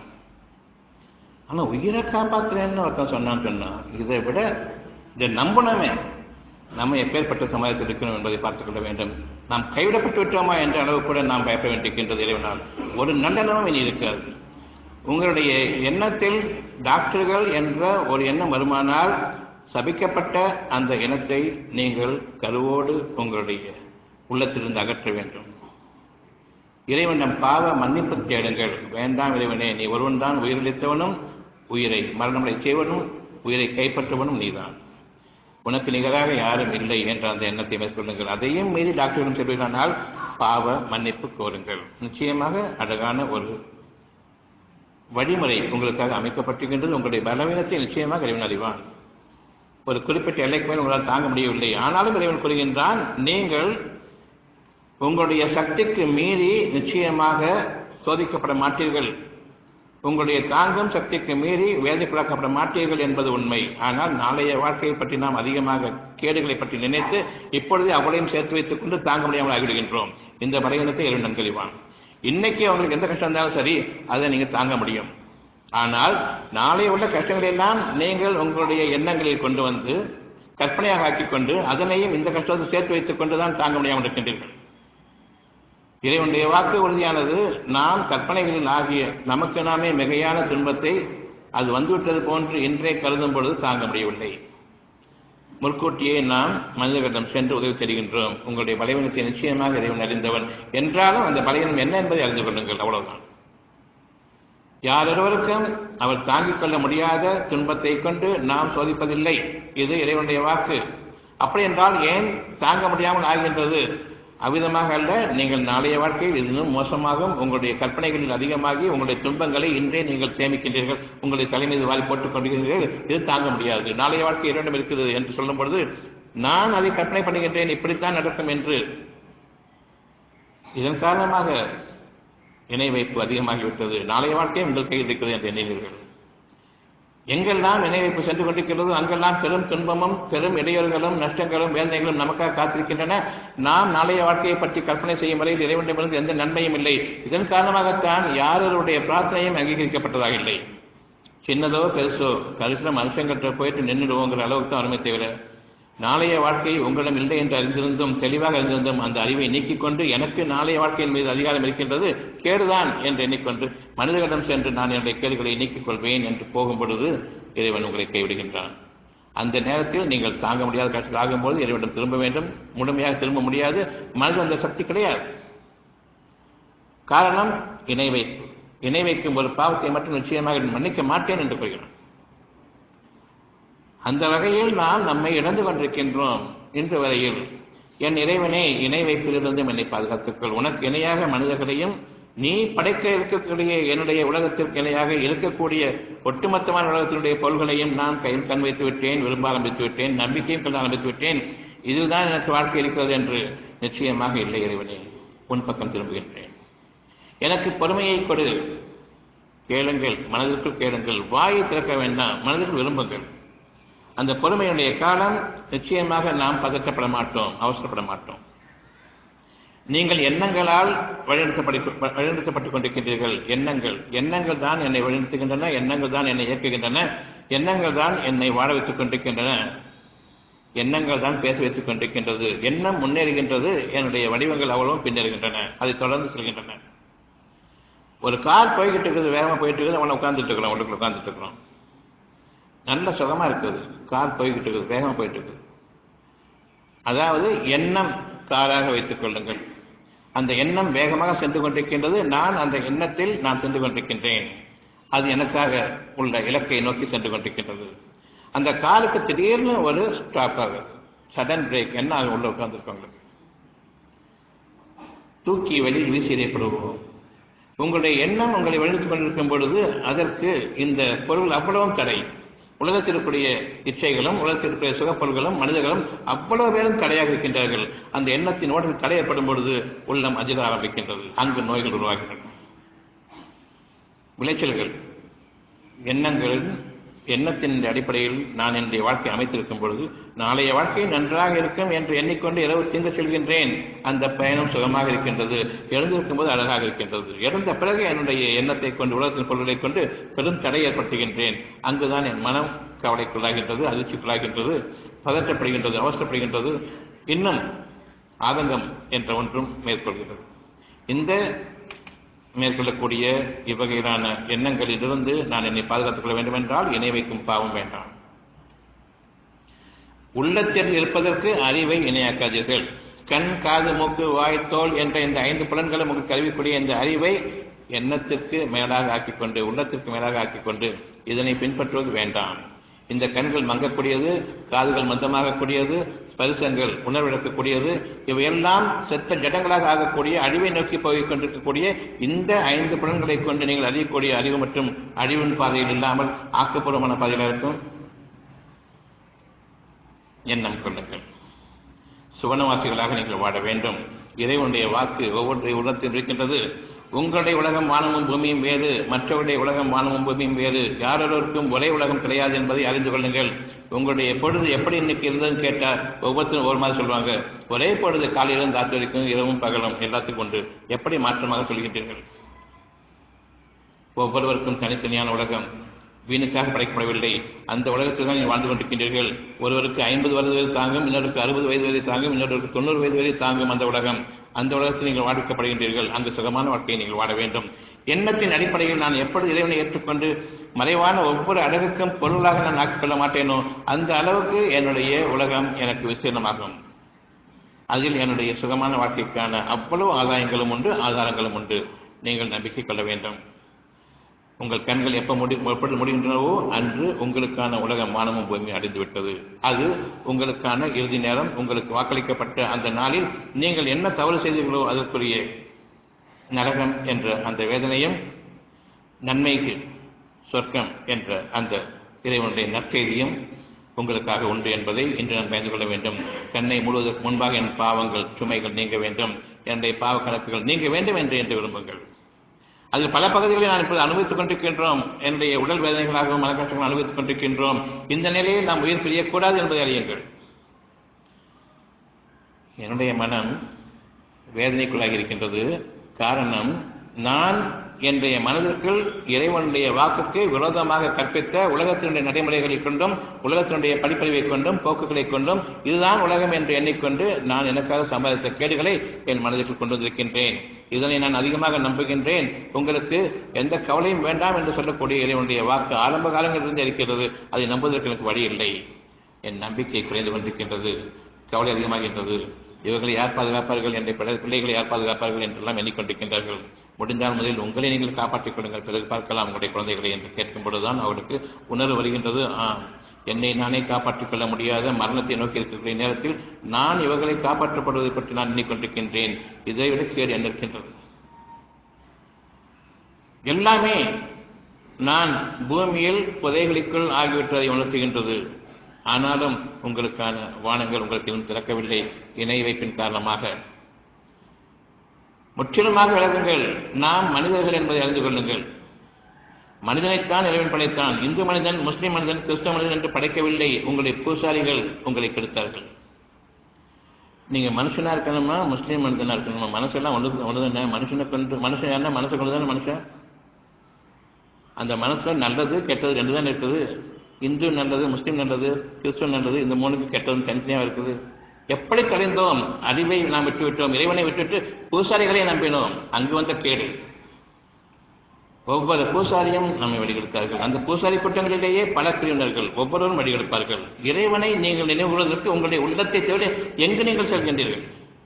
ஆனால் உயிரை காப்பாற்றுறேன்னு ஒருத்தன் சொன்னான்னு சொன்னா இதை விட இதை நம்பணுமே நம்ம எப்பேற்பட்ட சமாஜத்தில் இருக்கணும் என்பதை பார்த்துக் கொள்ள வேண்டும் நாம் கைவிடப்பட்டு விட்டோமா என்ற அளவு கூட நாம் பயப்பட வேண்டியிருக்கின்றது இறைவனால் ஒரு நல்லெண்ணமும் இனி இருக்காது உங்களுடைய எண்ணத்தில் டாக்டர்கள் என்ற ஒரு எண்ணம் வருமானால் சபிக்கப்பட்ட அந்த இனத்தை நீங்கள் கருவோடு உங்களுடைய உள்ளத்திலிருந்து அகற்ற வேண்டும் இறைவனிடம் பாவ மன்னிப்பு தேடுங்கள் வேண்டாம் இறைவனே நீ ஒருவன் தான் உயிரிழத்தவனும் உயிரை மரணமடை செய்வனும் உயிரை கைப்பற்றுவனும் நீதான் உனக்கு நிகராக யாரும் இல்லை என்ற அந்த எண்ணத்தை மேற்கொள்ளுங்கள் அதையும் மீறி டாக்டரிடம் செல்வீர்களானால் பாவ மன்னிப்பு கோருங்கள் நிச்சயமாக அழகான ஒரு வழிமுறை உங்களுக்காக அமைக்கப்பட்டிருக்கின்றது உங்களுடைய பலவீனத்தை நிச்சயமாக இறைவன் அறிவான் ஒரு குறிப்பிட்ட எல்லைக்கு மேல் உங்களால் தாங்க முடியவில்லை ஆனாலும் இறைவன் கூறுகின்றான் நீங்கள் உங்களுடைய சக்திக்கு மீறி நிச்சயமாக சோதிக்கப்பட மாட்டீர்கள் உங்களுடைய தாங்கும் சக்திக்கு மீறி வேதைக்குள்ளாக்கப்பட மாட்டீர்கள் என்பது உண்மை ஆனால் நாளைய வாழ்க்கையை பற்றி நாம் அதிகமாக கேடுகளை பற்றி நினைத்து இப்பொழுதே அவளையும் சேர்த்து வைத்துக் கொண்டு தாங்க முடியாமல் ஆகிவிடுகின்றோம் இந்த பலகீனத்தை இறைவன் நன்கழிவான் இன்னைக்கு அவங்களுக்கு எந்த கஷ்டம் இருந்தாலும் சரி அதை நீங்க தாங்க முடியும் ஆனால் நாளை உள்ள கஷ்டங்களை எல்லாம் நீங்கள் உங்களுடைய எண்ணங்களில் கொண்டு வந்து கற்பனையாக ஆக்கிக் கொண்டு அதனையும் இந்த கஷ்டத்தை சேர்த்து வைத்துக் கொண்டுதான் தாங்க முடியாமல் இருக்கின்றீர்கள் இறைவனுடைய வாக்கு உறுதியானது நாம் கற்பனைகளில் ஆகிய நமக்கு நாமே மிகையான துன்பத்தை அது வந்துவிட்டது போன்று இன்றே கருதும் பொழுது தாங்க முடியவில்லை முற்கூட்டியே நாம் மனிதர்களிடம் சென்று உதவி தருகின்றோம் உங்களுடைய பலவீனத்தை நிச்சயமாக இறைவன் அறிந்தவன் என்றாலும் அந்த பலவீனம் என்ன என்பதை அறிந்து கொள்ளுங்கள் அவ்வளவுதான் யாரொருவருக்கும் அவர் தாங்கிக் கொள்ள முடியாத துன்பத்தை கொண்டு நாம் சோதிப்பதில்லை இது இறைவனுடைய வாக்கு அப்படி என்றால் ஏன் தாங்க முடியாமல் ஆகின்றது அவ்விதமாக அல்ல நீங்கள் நாளைய வாழ்க்கையில் இன்னும் மோசமாகும் உங்களுடைய கற்பனைகளில் அதிகமாகி உங்களுடைய துன்பங்களை இன்றே நீங்கள் சேமிக்கின்றீர்கள் உங்களுடைய தலை மீது வாரி போட்டுக் கொண்டிருக்கிறீர்கள் இது தாங்க முடியாது நாளைய வாழ்க்கை இரண்டும் இருக்குது என்று சொல்லும் பொழுது நான் அதை கற்பனை பண்ணுகின்றேன் இப்படித்தான் நடக்கும் என்று இதன் காரணமாக இணை வைப்பு அதிகமாகிவிட்டது நாளைய வாழ்க்கையும் உங்கள் கையில் இருக்கிறது என்று எண்ணினீர்கள் எங்கெல்லாம் இணை வைப்பு சென்று கொண்டிருக்கிறதோ அங்கெல்லாம் பெரும் துன்பமும் பெரும் இடையூறுகளும் நஷ்டங்களும் வேதனைகளும் நமக்காக காத்திருக்கின்றன நாம் நாளைய வாழ்க்கையை பற்றி கற்பனை செய்யும் வரையில் இறைவனிடமிருந்து எந்த நன்மையும் இல்லை இதன் காரணமாகத்தான் யாருடைய பிரார்த்தனையும் அங்கீகரிக்கப்பட்டதாக இல்லை சின்னதோ பெருசோ கரிசன மனுஷங்கிட்ட போயிட்டு நின்றுடுவோங்கிற அளவுக்கு தான் அருமை தவிர நாளைய வாழ்க்கை உங்களிடம் இல்லை என்று அறிந்திருந்தும் தெளிவாக அறிந்திருந்தும் அந்த அறிவை நீக்கிக் கொண்டு எனக்கு நாளைய வாழ்க்கையின் மீது அதிகாரம் இருக்கின்றது கேடுதான் என்று எண்ணிக்கொண்டு மனிதர்களிடம் சென்று நான் என்னுடைய கேடுகளை நீக்கிக் கொள்வேன் என்று போகும் பொழுது இறைவன் உங்களை கைவிடுகின்றான் அந்த நேரத்தில் நீங்கள் தாங்க முடியாத கட்டத்தில் ஆகும்போது இறைவனிடம் திரும்ப வேண்டும் முழுமையாக திரும்ப முடியாது மனதில் அந்த சக்தி கிடையாது காரணம் இணை வைப்பு இணை வைக்கும் ஒரு பாவத்தை மட்டும் நிச்சயமாக மன்னிக்க மாட்டேன் என்று கூறுகிறான் அந்த வகையில் நாம் நம்மை இழந்து கொண்டிருக்கின்றோம் இன்று வரையில் என் இறைவனே இணை வைப்பிலிருந்தும் என்னை பாதுகாத்துக்கள் உனக்கு இணையாக மனிதர்களையும் நீ படைக்க இருக்கக்கூடிய என்னுடைய உலகத்திற்கு இணையாக இருக்கக்கூடிய ஒட்டுமொத்தமான உலகத்தினுடைய பொருள்களையும் நான் கையில் கண் வைத்து விட்டேன் விரும்ப ஆரம்பித்து விட்டேன் நம்பிக்கையும் கொள்ள ஆரம்பித்து விட்டேன் இதுதான் எனக்கு வாழ்க்கை இருக்கிறது என்று நிச்சயமாக இல்லை இறைவனே உன் பக்கம் திரும்புகின்றேன் எனக்கு பொறுமையை கொடு கேளுங்கள் மனதிற்குள் கேளுங்கள் வாயை திறக்க வேண்டாம் மனதிற்குள் விரும்புங்கள் அந்த பொறுமையுடைய காலம் நிச்சயமாக நாம் பதற்றப்பட மாட்டோம் அவசரப்பட மாட்டோம் நீங்கள் எண்ணங்களால் வழிநடத்தப்படி வழிநடத்தப்பட்டுக் கொண்டிருக்கின்றீர்கள் எண்ணங்கள் எண்ணங்கள் தான் என்னை வழிநடத்துகின்றன எண்ணங்கள் தான் என்னை இயக்குகின்றன எண்ணங்கள் தான் என்னை வாழ வைத்துக் கொண்டிருக்கின்றன எண்ணங்கள் தான் பேச வைத்துக் கொண்டிருக்கின்றது எண்ணம் முன்னேறுகின்றது என்னுடைய வடிவங்கள் அவ்வளவும் பின்னேறுகின்றன அதை தொடர்ந்து செல்கின்றன ஒரு கார் போய்கிட்டு இருக்குது வேகமாக போயிட்டு இருக்குது அவனை உட்காந்துட்டு இருக்கிறோம் உள்ளுக்குள்ள உட்காந்துட்டு இருக்கிறோம் நல்ல சுகமா இருக்குது கார் போய்கிட்டு இருக்குது வேகமாக போயிட்டு இருக்குது அதாவது எண்ணம் காராக வைத்துக் கொள்ளுங்கள் அந்த எண்ணம் வேகமாக சென்று கொண்டிருக்கின்றது நான் அந்த எண்ணத்தில் நான் சென்று கொண்டிருக்கின்றேன் அது எனக்காக உள்ள இலக்கை நோக்கி சென்று கொண்டிருக்கின்றது அந்த காருக்கு திடீர்னு ஒரு ஸ்டாப் ஆகுது சடன் பிரேக் என்ன ஆகும் உள்ள உட்கார்ந்துருக்கவங்களுக்கு தூக்கி வெளியில் வீசி எறியப்படுவோம் உங்களுடைய எண்ணம் உங்களை வழிநடத்திக் கொண்டிருக்கும் பொழுது அதற்கு இந்த பொருள் அவ்வளவும் தடை உலகத்தில் இருக்கக்கூடிய இச்சைகளும் உலகத்தில் இருக்கக்கூடிய சுகப்பொருள்களும் மனிதர்களும் அவ்வளவு பேரும் தடையாக இருக்கின்றார்கள் அந்த எண்ணத்தின் ஓட்டத்தில் தடை ஏற்படும் பொழுது உள்ளம் அஜித ஆரம்பிக்கின்றது அங்கு நோய்கள் உருவாகின்றன விளைச்சல்கள் எண்ணங்களின் எண்ணத்தின் அடிப்படையில் நான் என்னுடைய வாழ்க்கை அமைத்திருக்கும் பொழுது நாளைய வாழ்க்கை நன்றாக இருக்கும் என்று எண்ணிக்கொண்டு இரவு தீர்ந்து செல்கின்றேன் அந்த பயணம் சுகமாக இருக்கின்றது எழுந்திருக்கும் போது அழகாக இருக்கின்றது எழுந்த பிறகு என்னுடைய எண்ணத்தை கொண்டு உலகத்தின் பொருள்களை கொண்டு பெரும் தடை ஏற்படுத்துகின்றேன் அங்குதான் என் மனம் கவலைக்குள்ளாகின்றது அதிர்ச்சிக்குள்ளாகின்றது பதற்றப்படுகின்றது அவசரப்படுகின்றது இன்னும் ஆதங்கம் என்ற ஒன்றும் மேற்கொள்கிறது இந்த மேற்கொள்ளக்கூடிய இவ்வகையிலான எண்ணங்களிலிருந்து நான் என்னை பாதுகாத்துக் கொள்ள வேண்டும் என்றால் இணை வைக்கும் பாவம் வேண்டாம் உள்ளத்தில் இருப்பதற்கு அறிவை இணையாக்காதீர்கள் கண் காது மூக்கு வாய் தோல் என்ற இந்த ஐந்து புலன்களும் உங்களுக்கு கருவிக்கூடிய இந்த அறிவை எண்ணத்திற்கு மேலாக ஆக்கிக்கொண்டு உள்ளத்திற்கு மேலாக ஆக்கிக்கொண்டு இதனை பின்பற்றுவது வேண்டாம் இந்த கண்கள் மங்கக்கூடியது காதுகள் மந்தமாகக்கூடியது ஸ்பரிசங்கள் உணர்விழக்கக்கூடியது இவையெல்லாம் செத்த ஜடங்களாக ஆகக்கூடிய அழிவை நோக்கி போய் கொண்டிருக்கக்கூடிய இந்த ஐந்து புலன்களை கொண்டு நீங்கள் அறியக்கூடிய அறிவு மற்றும் அழிவின் பாதையில் இல்லாமல் ஆக்கப்பூர்வமான பாதையில் இருக்கும் எண்ணம் கொள்ளுங்கள் சுவனவாசிகளாக நீங்கள் வாழ வேண்டும் இறைவனுடைய வாக்கு ஒவ்வொன்றை உள்ளத்தில் இருக்கின்றது உங்களுடைய உலகம் வானமும் பூமியும் வேறு மற்றவருடைய உலகம் வானமும் பூமியும் வேறு யாரொருவருக்கும் ஒரே உலகம் கிடையாது என்பதை அறிந்து கொள்ளுங்கள் உங்களுடைய பொழுது எப்படி இன்னைக்கு இருந்ததுன்னு கேட்டால் ஒவ்வொருத்தரும் ஒரு மாதிரி சொல்லுவாங்க ஒரே பொழுது காலையிலிருந்து ராத்திரி வரைக்கும் இரவும் பகலும் எல்லாத்துக்கும் உண்டு எப்படி மாற்றமாக சொல்கின்றீர்கள் ஒவ்வொருவருக்கும் தனித்தனியான உலகம் வீணுக்காக படைக்கப்படவில்லை அந்த உலகத்தில் தான் நீங்கள் வாழ்ந்து கொண்டிருக்கின்றீர்கள் ஒருவருக்கு ஐம்பது வயது வரை தாங்கும் இன்னொருக்கு அறுபது வயது வரை தாங்கும் இன்னொருக்கு தொண்ணூறு வயது வரை தாங்கும் அந்த உலகம் அந்த உலகத்தில் நீங்கள் வாழ்க்கப்படுகின்றீர்கள் அங்கு சுகமான வாழ்க்கையை நீங்கள் வாழ வேண்டும் எண்ணத்தின் அடிப்படையில் நான் எப்படி இறைவனை ஏற்றுக்கொண்டு மறைவான ஒவ்வொரு அழகுக்கும் பொருளாக நான் ஆக்கிக்கொள்ள மாட்டேனோ அந்த அளவுக்கு என்னுடைய உலகம் எனக்கு விசீர்ணமாகும் அதில் என்னுடைய சுகமான வாழ்க்கைக்கான அவ்வளவு ஆதாயங்களும் உண்டு ஆதாரங்களும் உண்டு நீங்கள் நம்பிக்கை கொள்ள வேண்டும் உங்கள் கண்கள் எப்ப முடி எப்படி முடிகின்றனவோ அன்று உங்களுக்கான உலகம் வானமும் பூமி அடைந்து விட்டது அது உங்களுக்கான இறுதி நேரம் உங்களுக்கு வாக்களிக்கப்பட்ட அந்த நாளில் நீங்கள் என்ன தவறு செய்தீர்களோ அதற்குரிய நரகம் என்ற அந்த வேதனையும் நன்மைக்கு சொர்க்கம் என்ற அந்த இறைவனுடைய நற்செய்தியும் உங்களுக்காக உண்டு என்பதை இன்று நான் பயந்து கொள்ள வேண்டும் கண்ணை மூடுவதற்கு முன்பாக என் பாவங்கள் சுமைகள் நீங்க வேண்டும் என்னுடைய பாவ கணக்குகள் நீங்க வேண்டும் என்று என்று விரும்புங்கள் அதில் பல பகுதிகளை நான் இப்போது அனுபவித்துக் கொண்டிருக்கின்றோம் என்னுடைய உடல் வேதனைகளாகவும் மனக்கஷ்டங்கள் அனுபவித்துக் கொண்டிருக்கின்றோம் இந்த நிலையில் நாம் உயிர் பிரியக்கூடாது என்பதை அறியுங்கள் என்னுடைய மனம் வேதனைக்குள்ளாகி இருக்கின்றது காரணம் நான் என்னுடைய மனதிற்குள் இறைவனுடைய வாக்குக்கு விரோதமாக கற்பித்த உலகத்தினுடைய நடைமுறைகளைக் கொண்டும் உலகத்தினுடைய படிப்பறிவைக் கொண்டும் போக்குகளைக் கொண்டும் இதுதான் உலகம் என்று எண்ணிக்கொண்டு நான் எனக்காக சம்பாதித்த கேடுகளை என் மனதிற்குள் கொண்டு வந்திருக்கின்றேன் இதனை நான் அதிகமாக நம்புகின்றேன் உங்களுக்கு எந்த கவலையும் வேண்டாம் என்று சொல்லக்கூடிய இறைவனுடைய வாக்கு ஆரம்ப காலங்களிலிருந்து இருக்கிறது அதை நம்புவதற்கு எனக்கு வழி இல்லை என் நம்பிக்கை குறைந்து கொண்டிருக்கின்றது கவலை அதிகமாகின்றது இவர்களை யார் பாதுகாப்பார்கள் என்ற பிள்ளைகளை யார் பாதுகாப்பார்கள் என்றெல்லாம் எண்ணிக்கொண்டிருக்கின்றார்கள் முடிந்தால் முதலில் உங்களை நீங்கள் காப்பாற்றிக் கொள்ளுங்கள் பிறகு பார்க்கலாம் உங்களுடைய குழந்தைகளை என்று கேட்கும் பொழுதுதான் அவர்களுக்கு உணர்வு வருகின்றது ஆ என்னை நானே காப்பாற்றிக் கொள்ள முடியாத மரணத்தை நோக்கி இருக்கக்கூடிய நேரத்தில் நான் இவர்களை காப்பாற்றப்படுவதை பற்றி நான் எண்ணிக்கொண்டிருக்கின்றேன் இதை விட கேடு என்ன இருக்கின்றது எல்லாமே நான் பூமியில் புதைகளுக்குள் ஆகிவிட்டதை உணர்த்துகின்றது ஆனாலும் உங்களுக்கான வானங்கள் உங்களுக்கு இன்னும் திறக்கவில்லை இணை வைப்பின் காரணமாக முற்றிலுமாக விலகுங்கள் நாம் மனிதர்கள் என்பதை அறிந்து கொள்ளுங்கள் மனிதனைத்தான் இறைவன் படைத்தான் இந்து மனிதன் முஸ்லிம் மனிதன் கிறிஸ்தவ மனிதன் என்று படைக்கவில்லை உங்களுடைய பூசாரிகள் உங்களை கெடுத்தார்கள் நீங்க மனுஷனா இருக்கணுமா முஸ்லீம் மனிதனா இருக்கணுமா மனசெல்லாம் ஒன்று ஒன்று மனுஷனை கொண்டு மனுஷன் என்ன மனசை கொண்டு தானே மனுஷன் அந்த மனசுல நல்லது கெட்டது ரெண்டு தான் இருக்குது இந்து நல்லது முஸ்லீம் நல்லது கிறிஸ்துவ நல்லது இந்த மூணுக்கு கெட்டதும் தனித்தனியாக இருக்குது எப்படி தொலைந்தோம் அறிவை நாம் விட்டுவிட்டோம் இறைவனை விட்டுவிட்டு பூசாரிகளை நம்பினோம் அங்கு வந்த கேடு ஒவ்வொரு பூசாரியும் நம்மை வழிகெடுத்தார்கள் அந்த பூசாரி கூட்டங்களிலேயே பல பிரிவினர்கள் ஒவ்வொருவரும் வழிகெடுப்பார்கள் இறைவனை நீங்கள் நினைவு கொள்வதற்கு உங்களுடைய உள்ளத்தை தவிர எங்கு நீங்கள் செல்கின்றீர்கள்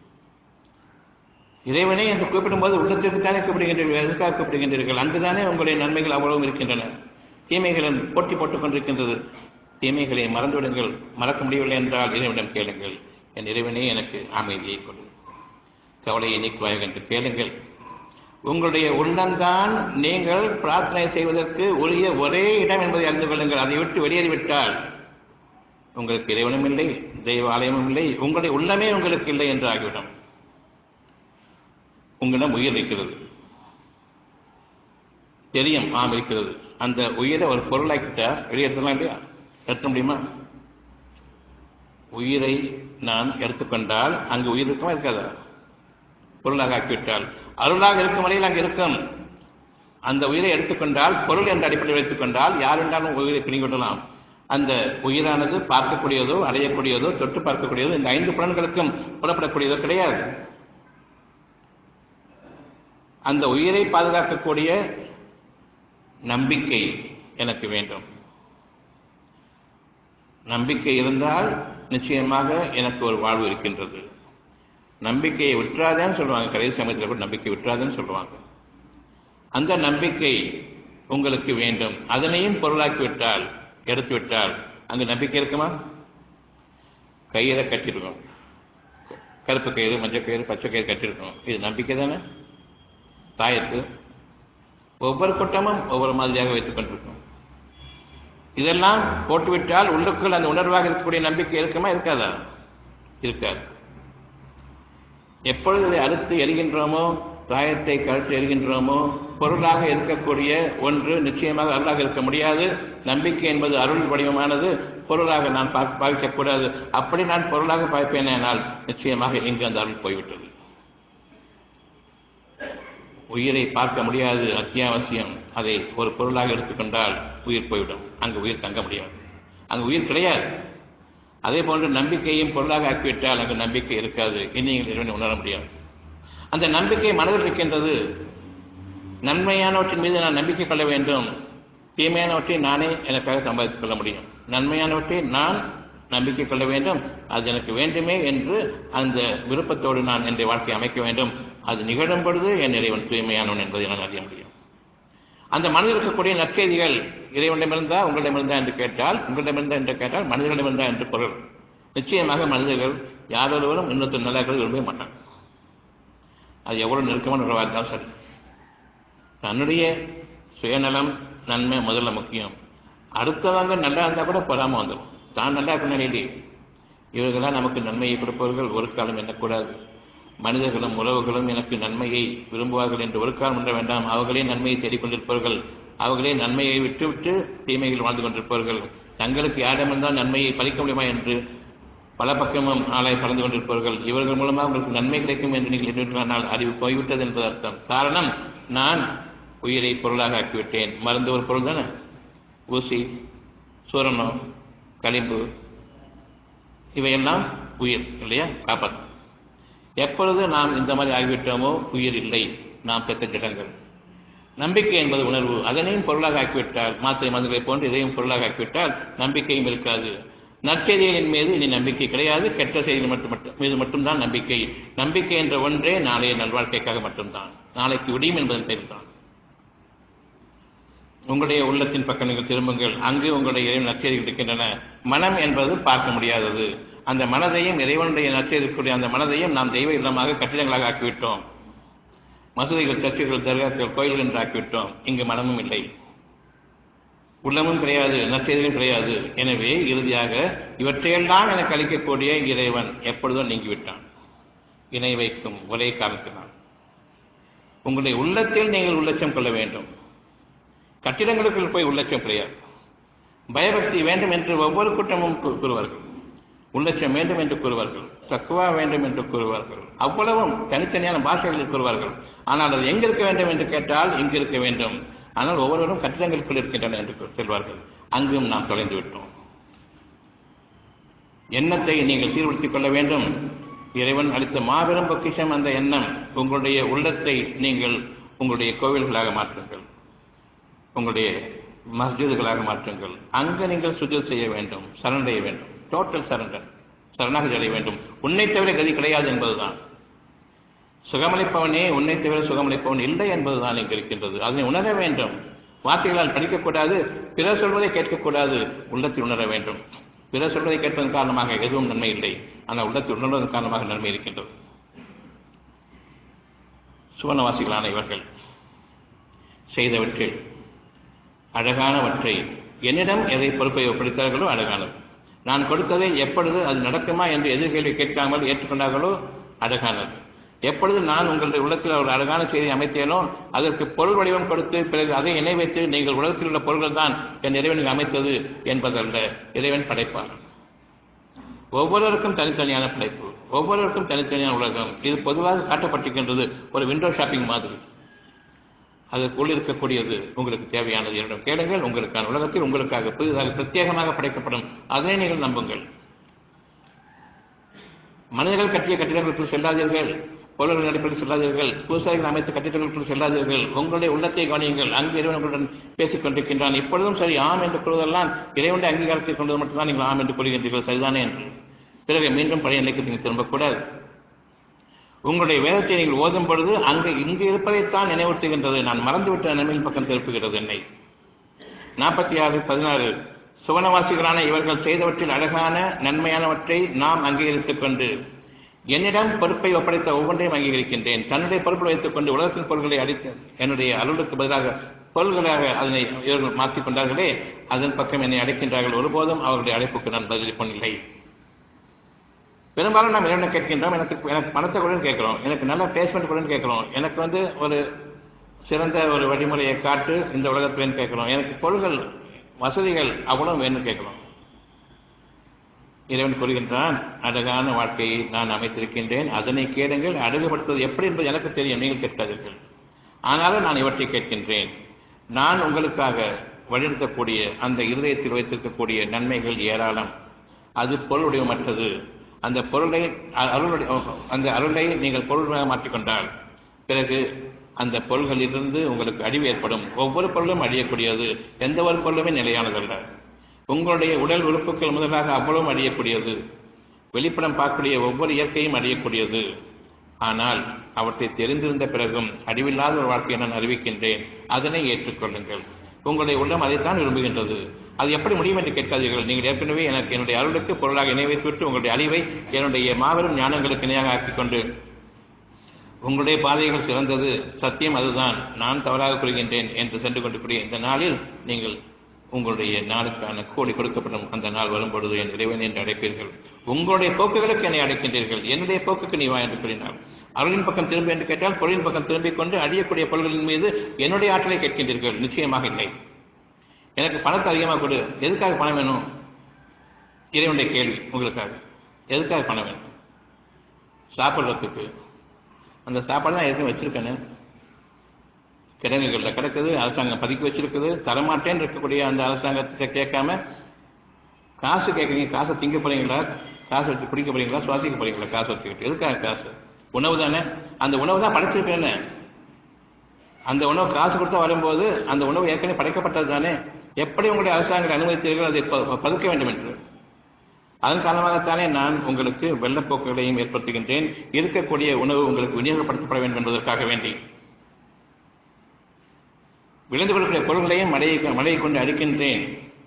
இறைவனை என்று கூப்பிடும்போது உள்ளத்திற்கு தானே கூப்பிடுகின்றீர்கள் எதற்காக கூப்பிடுகின்றீர்கள் அங்குதானே உங்களுடைய நன்மைகள் அவ்வளவும் இருக்கின்றன தீமைகளின் போட்டி போட்டுக் கொண்டிருக்கின்றது தீமைகளை மறந்துவிடுங்கள் மறக்க முடியவில்லை என்றால் இறைவனிடம் கேளுங்கள் என் இறைவனே எனக்கு அமைதியை கொடு கவலையை நீக்குவாய் என்று கேளுங்கள் உங்களுடைய உள்ளம்தான் நீங்கள் பிரார்த்தனை செய்வதற்கு உரிய ஒரே இடம் என்பதை அறிந்து கொள்ளுங்கள் அதை விட்டு வெளியேறிவிட்டால் உங்களுக்கு இறைவனும் இல்லை தெய்வ ஆலயமும் இல்லை உங்களுடைய உள்ளமே உங்களுக்கு இல்லை என்று ஆகிவிடும் உங்களிடம் உயிர் இருக்கிறது தெரியும் ஆம் இருக்கிறது அந்த உயிரை ஒரு பொருளாக்கிட்டா வெளியேற்றலாம் இல்லையா எடுத்த முடியுமா உயிரை நான் எடுத்துக்கொண்டால் அங்கு உயிர் இருக்குமா இருக்காதா பொருளாக ஆக்கிவிட்டால் அருளாக இருக்கும் வரையில் அங்கு இருக்கும் அந்த உயிரை எடுத்துக்கொண்டால் பொருள் என்ற அடிப்படையில் எடுத்துக்கொண்டால் யார் என்றாலும் உயிரை பிணிக்கொள்ளலாம் அந்த உயிரானது பார்க்கக்கூடியதோ அடையக்கூடியதோ தொட்டு பார்க்கக்கூடியதோ இந்த ஐந்து புலன்களுக்கும் புலப்படக்கூடியதோ கிடையாது அந்த உயிரை பாதுகாக்கக்கூடிய நம்பிக்கை எனக்கு வேண்டும் நம்பிக்கை இருந்தால் நிச்சயமாக எனக்கு ஒரு வாழ்வு இருக்கின்றது நம்பிக்கையை விட்டுறாதேன்னு சொல்லுவாங்க கடைசி சமயத்தில் கூட நம்பிக்கை விட்டுறாதேன்னு சொல்லுவாங்க அந்த நம்பிக்கை உங்களுக்கு வேண்டும் அதனையும் பொருளாக்கி விட்டால் எடுத்து விட்டால் அங்கு நம்பிக்கை இருக்குமா கயிறை கட்டிருக்கோம் கருப்பு கயிறு மஞ்சள் கயிறு பச்சை கயிறு கட்டிருக்கோம் இது நம்பிக்கை தானே தாயத்து ஒவ்வொரு கூட்டமும் ஒவ்வொரு மாதிரியாக வைத்துக் கொண்டிருக்கும் இதெல்லாம் போட்டுவிட்டால் உள்ளுக்குள் அந்த உணர்வாக இருக்கக்கூடிய நம்பிக்கை இருக்குமா இருக்காதா இருக்காது எப்பொழுது இதை அறுத்து எரிகின்றோமோ தாயத்தை கழுத்து எரிகின்றோமோ பொருளாக இருக்கக்கூடிய ஒன்று நிச்சயமாக அருளாக இருக்க முடியாது நம்பிக்கை என்பது அருள் வடிவமானது பொருளாக நான் பாவிக்கக்கூடாது அப்படி நான் பொருளாக பார்ப்பேனால் நிச்சயமாக இங்கு அந்த அருள் போய்விட்டது உயிரை பார்க்க முடியாது அத்தியாவசியம் அதை ஒரு பொருளாக எடுத்துக்கொண்டால் உயிர் போய்விடும் அங்கு உயிர் தங்க முடியாது அங்கு உயிர் கிடையாது அதே போன்று நம்பிக்கையும் பொருளாக ஆக்கிவிட்டால் அங்கு நம்பிக்கை இருக்காது இனி இறைவனை உணர முடியாது அந்த நம்பிக்கை மனதில் இருக்கின்றது நன்மையானவற்றின் மீது நான் நம்பிக்கை கொள்ள வேண்டும் தீமையானவற்றை நானே எனக்காக சம்பாதித்துக் கொள்ள முடியும் நன்மையானவற்றை நான் நம்பிக்கை கொள்ள வேண்டும் அது எனக்கு வேண்டுமே என்று அந்த விருப்பத்தோடு நான் என்னுடைய வாழ்க்கையை அமைக்க வேண்டும் அது நிகழும் பொழுது என் இறைவன் தூய்மையானவன் என்பதை நான் அறிய முடியும் அந்த மனதில் இருக்கக்கூடிய நற்செய்திகள் இறைவனிடமிருந்தா உங்களிடமிருந்தா என்று கேட்டால் உங்களிடமிருந்தா என்று கேட்டால் மனிதனிடமிருந்தா என்று பொருள் நிச்சயமாக மனிதர்கள் யாரொருவரும் இன்னொருத்தர் நல்லாக்கள் விரும்பவே மாட்டாங்க அது எவ்வளவு நெருக்கமான உறவாக இருந்தாலும் சரி தன்னுடைய சுயநலம் நன்மை முதல்ல முக்கியம் அடுத்தவங்க நல்லா இருந்தால் கூட பொறாமல் வந்துடும் தான் நல்லா இருக்க நிலையிலே இவர்களால் நமக்கு நன்மையை கொடுப்பவர்கள் ஒரு காலம் எண்ணக்கூடாது மனிதர்களும் உறவுகளும் எனக்கு நன்மையை விரும்புவார்கள் என்று ஒரு காலம் எண்ண வேண்டாம் அவர்களே நன்மையை தேடிக்கொண்டிருப்பவர்கள் அவர்களே நன்மையை விட்டுவிட்டு தீமைகள் வாழ்ந்து கொண்டிருப்பவர்கள் தங்களுக்கு யாரிடமிருந்தால் நன்மையை பறிக்க முடியுமா என்று பல பக்கமும் ஆளாய் பறந்து கொண்டிருப்பவர்கள் இவர்கள் மூலமாக உங்களுக்கு நன்மை கிடைக்கும் என்று நீங்கள் எண்ணுவீர்களானால் அறிவு போய்விட்டது என்பது அர்த்தம் காரணம் நான் உயிரை பொருளாக ஆக்கிவிட்டேன் மருந்து ஒரு பொருள் தானே ஊசி சூரணம் களிம்பு இவையெல்லாம் உயிர் இல்லையா காப்பாற்று எப்பொழுது நாம் இந்த மாதிரி ஆகிவிட்டோமோ உயிர் இல்லை நாம் பெற்ற ஜடங்கள் நம்பிக்கை என்பது உணர்வு அதனையும் பொருளாக ஆக்கிவிட்டால் மாத்திரை மருந்துகளை போன்று இதையும் பொருளாக ஆக்கிவிட்டால் நம்பிக்கையும் இருக்காது நற்செய்திகளின் மீது இனி நம்பிக்கை கிடையாது கெட்ட செய்திகள் மட்டும் மட்டும் மீது மட்டும்தான் நம்பிக்கை நம்பிக்கை என்ற ஒன்றே நாளைய நல்வாழ்க்கைக்காக மட்டும்தான் நாளைக்கு விடியும் என்பதன் பெயர்தான் உங்களுடைய உள்ளத்தின் பக்கம் நீங்கள் திரும்புங்கள் அங்கு உங்களுடைய இறைவன் நற்செய்திகள் இருக்கின்றன மனம் என்பது பார்க்க முடியாதது அந்த மனதையும் இறைவனுடைய நற்செய்திக்கூடிய அந்த மனதையும் நாம் தெய்வ இல்லமாக கட்டிடங்களாக ஆக்கிவிட்டோம் மசூதிகள் சர்ச்சுகள் தர்காக்கள் கோயில்கள் என்று ஆக்கிவிட்டோம் இங்கு மனமும் இல்லை உள்ளமும் கிடையாது நற்செய்திகளும் கிடையாது எனவே இறுதியாக இவற்றையெல்லாம் எனக்கு அளிக்கக்கூடிய இறைவன் எப்பொழுதும் நீங்கிவிட்டான் இணை வைக்கும் ஒரே காரணத்தினால் உங்களுடைய உள்ளத்தில் நீங்கள் உள்ளச்சம் கொள்ள வேண்டும் கட்டிடங்களுக்குள் போய் உள்ளச்சம் கிடையாது பயபக்தி வேண்டும் என்று ஒவ்வொரு கூட்டமும் கூ- கூறுவார்கள் உள்ளச்சம் வேண்டும் என்று கூறுவார்கள் தக்குவா வேண்டும் என்று கூறுவார்கள் அவ்வளவும் தனித்தனியான பாஷைகளில் கூறுவார்கள் ஆனால் அது எங்க இருக்க வேண்டும் என்று கேட்டால் இங்கு இருக்க வேண்டும் ஆனால் ஒவ்வொருவரும் கட்டிடங்களுக்குள் இருக்கின்றன என்று கூ- சொல்வார்கள் அங்கும் நாம் தொலைந்து விட்டோம் எண்ணத்தை நீங்கள் சீர்படுத்திக் கொள்ள வேண்டும் இறைவன் அளித்த மாபெரும் பொக்கிஷம் அந்த எண்ணம் உங்களுடைய உள்ளத்தை நீங்கள் உங்களுடைய கோவில்களாக மாற்றுங்கள் உங்களுடைய மஸ்ஜிதுகளாக மாற்றுங்கள் அங்கு நீங்கள் சுஜல் செய்ய வேண்டும் சரண்டைய வேண்டும் டோட்டல் சரண்டர் சரணாகதி அடைய வேண்டும் உன்னை தவிர கதி கிடையாது என்பதுதான் சுகமளிப்பவனே உன்னை தவிர சுகமளிப்பவன் இல்லை என்பதுதான் இங்கு இருக்கின்றது அதனை உணர வேண்டும் வார்த்தைகளால் படிக்கக்கூடாது பிறர் சொல்வதை கேட்கக்கூடாது உள்ளத்தில் உணர வேண்டும் பிறர் சொல்வதை கேட்பதன் காரணமாக எதுவும் நன்மை இல்லை ஆனால் உள்ளத்தில் உணர்வதன் காரணமாக நன்மை இருக்கின்றது சுவனவாசிகளான இவர்கள் செய்தவற்றில் அழகானவற்றை என்னிடம் எதை பொறுப்பை ஒப்படைத்தார்களோ அழகானது நான் கொடுத்ததை எப்பொழுது அது நடக்குமா என்று எதிர்கேள்வி கேட்காமல் ஏற்றுக்கொண்டார்களோ அழகானது எப்பொழுது நான் உங்களுடைய உள்ளத்தில் ஒரு அழகான செய்தி அமைத்தேனோ அதற்கு பொருள் வடிவம் கொடுத்து பிறகு அதை இணை வைத்து நீங்கள் உலகத்தில் உள்ள பொருள்கள் தான் என் இறைவனுக்கு அமைத்தது என்பதல்ல இறைவன் படைப்பார் ஒவ்வொருவருக்கும் தனித்தனியான படைப்பு ஒவ்வொருவருக்கும் தனித்தனியான உலகம் இது பொதுவாக காட்டப்பட்டிருக்கின்றது ஒரு விண்டோ ஷாப்பிங் மாதிரி அதற்குள் இருக்கக்கூடியது உங்களுக்கு தேவையானது என்னிடம் கேளுங்கள் உங்களுக்கான உலகத்தில் உங்களுக்காக புதிதாக பிரத்யேகமாக படைக்கப்படும் அதனை நீங்கள் நம்புங்கள் மனிதர்கள் கட்டிய கட்டிடங்களுக்குள் செல்லாதீர்கள் பொருள்கள் அடிப்படையில் செல்லாதீர்கள் பூசாரிகள் அமைத்த கட்டிடங்களுக்குள் செல்லாதீர்கள் உங்களுடைய உள்ளத்தை கவனியுங்கள் அங்கு இறைவன் உங்களுடன் பேசிக் கொண்டிருக்கின்றான் இப்பொழுதும் சரி ஆம் என்று கூறுவதெல்லாம் இறைவனுடைய அங்கீகாரத்தை கொண்டது மட்டும்தான் நீங்கள் ஆம் என்று கூறுகின்றீர்கள் சரிதானே என்று பிறகு மீண்டும் பழைய நிலைக்கு நீங்கள் திரும்பக்கூடாது உங்களுடைய வேதத்தை நீங்கள் ஓதும் பொழுது அங்கு இங்கு இருப்பதைத்தான் நினைவூட்டுகின்றது நான் மறந்துவிட்ட நன்மையின் பக்கம் திருப்புகிறது என்னை நாற்பத்தி ஆறு பதினாறு சுவனவாசிகளான இவர்கள் செய்தவற்றில் அழகான நன்மையானவற்றை நாம் அங்கீகரித்துக் கொண்டு என்னிடம் பொறுப்பை ஒப்படைத்த ஒவ்வொன்றையும் அங்கீகரிக்கின்றேன் தன்னுடைய பொறுப்பில் வைத்துக் கொண்டு உலகத்தின் பொருள்களை அடித்து என்னுடைய அருளுக்கு பதிலாக பொருள்களாக அதனை இவர்கள் மாற்றிக் கொண்டார்களே அதன் பக்கம் என்னை அழைக்கின்றார்கள் ஒருபோதும் அவர்களுடைய அழைப்புக்கு நான் பதிலளிப்பதில்லை பெரும்பாலும் நாம் என்ன கேட்கின்றோம் எனக்கு எனக்கு பணத்தை கூட கேட்கிறோம் எனக்கு நல்ல பிளேஸ்மெண்ட் கூட கேட்கிறோம் எனக்கு வந்து ஒரு சிறந்த ஒரு வழிமுறையை காட்டு இந்த உலகத்துலன்னு கேட்கிறோம் எனக்கு பொருள்கள் வசதிகள் அவ்வளவு வேணும்னு கேட்கிறோம் இறைவன் கூறுகின்றான் அழகான வாழ்க்கையை நான் அமைத்திருக்கின்றேன் அதனை கேளுங்கள் அழகுபடுத்துவது எப்படி என்பது எனக்கு தெரியும் நீங்கள் கேட்காதீர்கள் ஆனாலும் நான் இவற்றை கேட்கின்றேன் நான் உங்களுக்காக வழிநடத்தக்கூடிய அந்த இருதயத்தில் வைத்திருக்கக்கூடிய நன்மைகள் ஏராளம் அது பொருள் வடிவமற்றது அந்த பொருளை அ- அருளுடைய அந்த அருளை நீங்கள் பொருளாக மாற்றிக்கொண்டால் பிறகு அந்த பொருள்களிலிருந்து உங்களுக்கு அழிவு ஏற்படும் ஒவ்வொரு பொருளும் அழியக்கூடியது எந்த ஒரு பொருளுமே நிலையானதல்ல உங்களுடைய உடல் உறுப்புகள் முதலாக அவ்வளவும் அழியக்கூடியது வெளிப்படம் பார்க்கக்கூடிய ஒவ்வொரு இயற்கையும் அழியக்கூடியது ஆனால் அவற்றை தெரிந்திருந்த பிறகும் அழிவில்லாத ஒரு வாழ்க்கையை நான் அறிவிக்கின்றேன் அதனை ஏற்றுக்கொள்ளுங்கள் உங்களுடைய உள்ளம் அதைத்தான் விரும்புகின்றது அது எப்படி முடியும் என்று கேட்காதீர்கள் நீங்கள் ஏற்கனவே எனக்கு என்னுடைய அருளுக்கு பொருளாக இணை வைத்துவிட்டு உங்களுடைய அழிவை என்னுடைய மாபெரும் ஞானங்களுக்கு இணையாக ஆக்கிக்கொண்டு உங்களுடைய பாதைகள் சிறந்தது சத்தியம் அதுதான் நான் தவறாக கூறுகின்றேன் என்று சென்று கொண்டிருக்கூடிய இந்த நாளில் நீங்கள் உங்களுடைய நாளுக்கான கூலி கொடுக்கப்படும் அந்த நாள் வரும்பொழுது என் இறைவன் என்று அழைப்பீர்கள் உங்களுடைய போக்குகளுக்கு என்னை அழைக்கின்றீர்கள் என்னுடைய போக்குக்கு நீ வா என்று கூறினார் அருளின் பக்கம் திரும்ப என்று கேட்டால் பொருளின் பக்கம் திரும்பிக் கொண்டு அழியக்கூடிய பொருள்களின் மீது என்னுடைய ஆற்றலை கேட்கின்றீர்கள் நிச்சயமாக இல்லை எனக்கு பணத்தை அதிகமாக கொடு எதுக்காக பணம் வேணும் இறைவனுடைய கேள்வி உங்களுக்காக எதுக்காக பணம் வேணும் சாப்பிட்றதுக்கு அந்த சாப்பாடு தான் எதுவும் வச்சிருக்கேன்னு கிடங்குகளில் கிடக்குது அரசாங்கம் பதுக்கி வச்சிருக்குது தரமாட்டேன்னு இருக்கக்கூடிய அந்த அரசாங்கத்தை கேட்காம காசு கேட்குறீங்க காசை திங்க போறீங்களா காசு வச்சு குடிக்க போறீங்களா சுவாசிக்க போறீங்களா காசு வச்சுக்கிட்டு எதுக்காக காசு உணவு தானே அந்த உணவு தான் படைச்சிருக்கேன்னு அந்த உணவு காசு கொடுத்தா வரும்போது அந்த உணவு ஏற்கனவே படைக்கப்பட்டது தானே எப்படி உங்களுடைய அரசாங்கத்தை அனுமதித்தீர்கள் அதை ப- பதுக்க வேண்டும் என்று அதன் காரணமாகத்தானே நான் உங்களுக்கு வெள்ளப்போக்குகளையும் ஏற்படுத்துகின்றேன் இருக்கக்கூடிய உணவு உங்களுக்கு விநியோகப்படுத்தப்பட வேண்டும் என்பதற்காக வேண்டி விளைந்து கொடுக்கிற பொருள்களையும் மழையை மழையை கொண்டு அடிக்கின்றேன்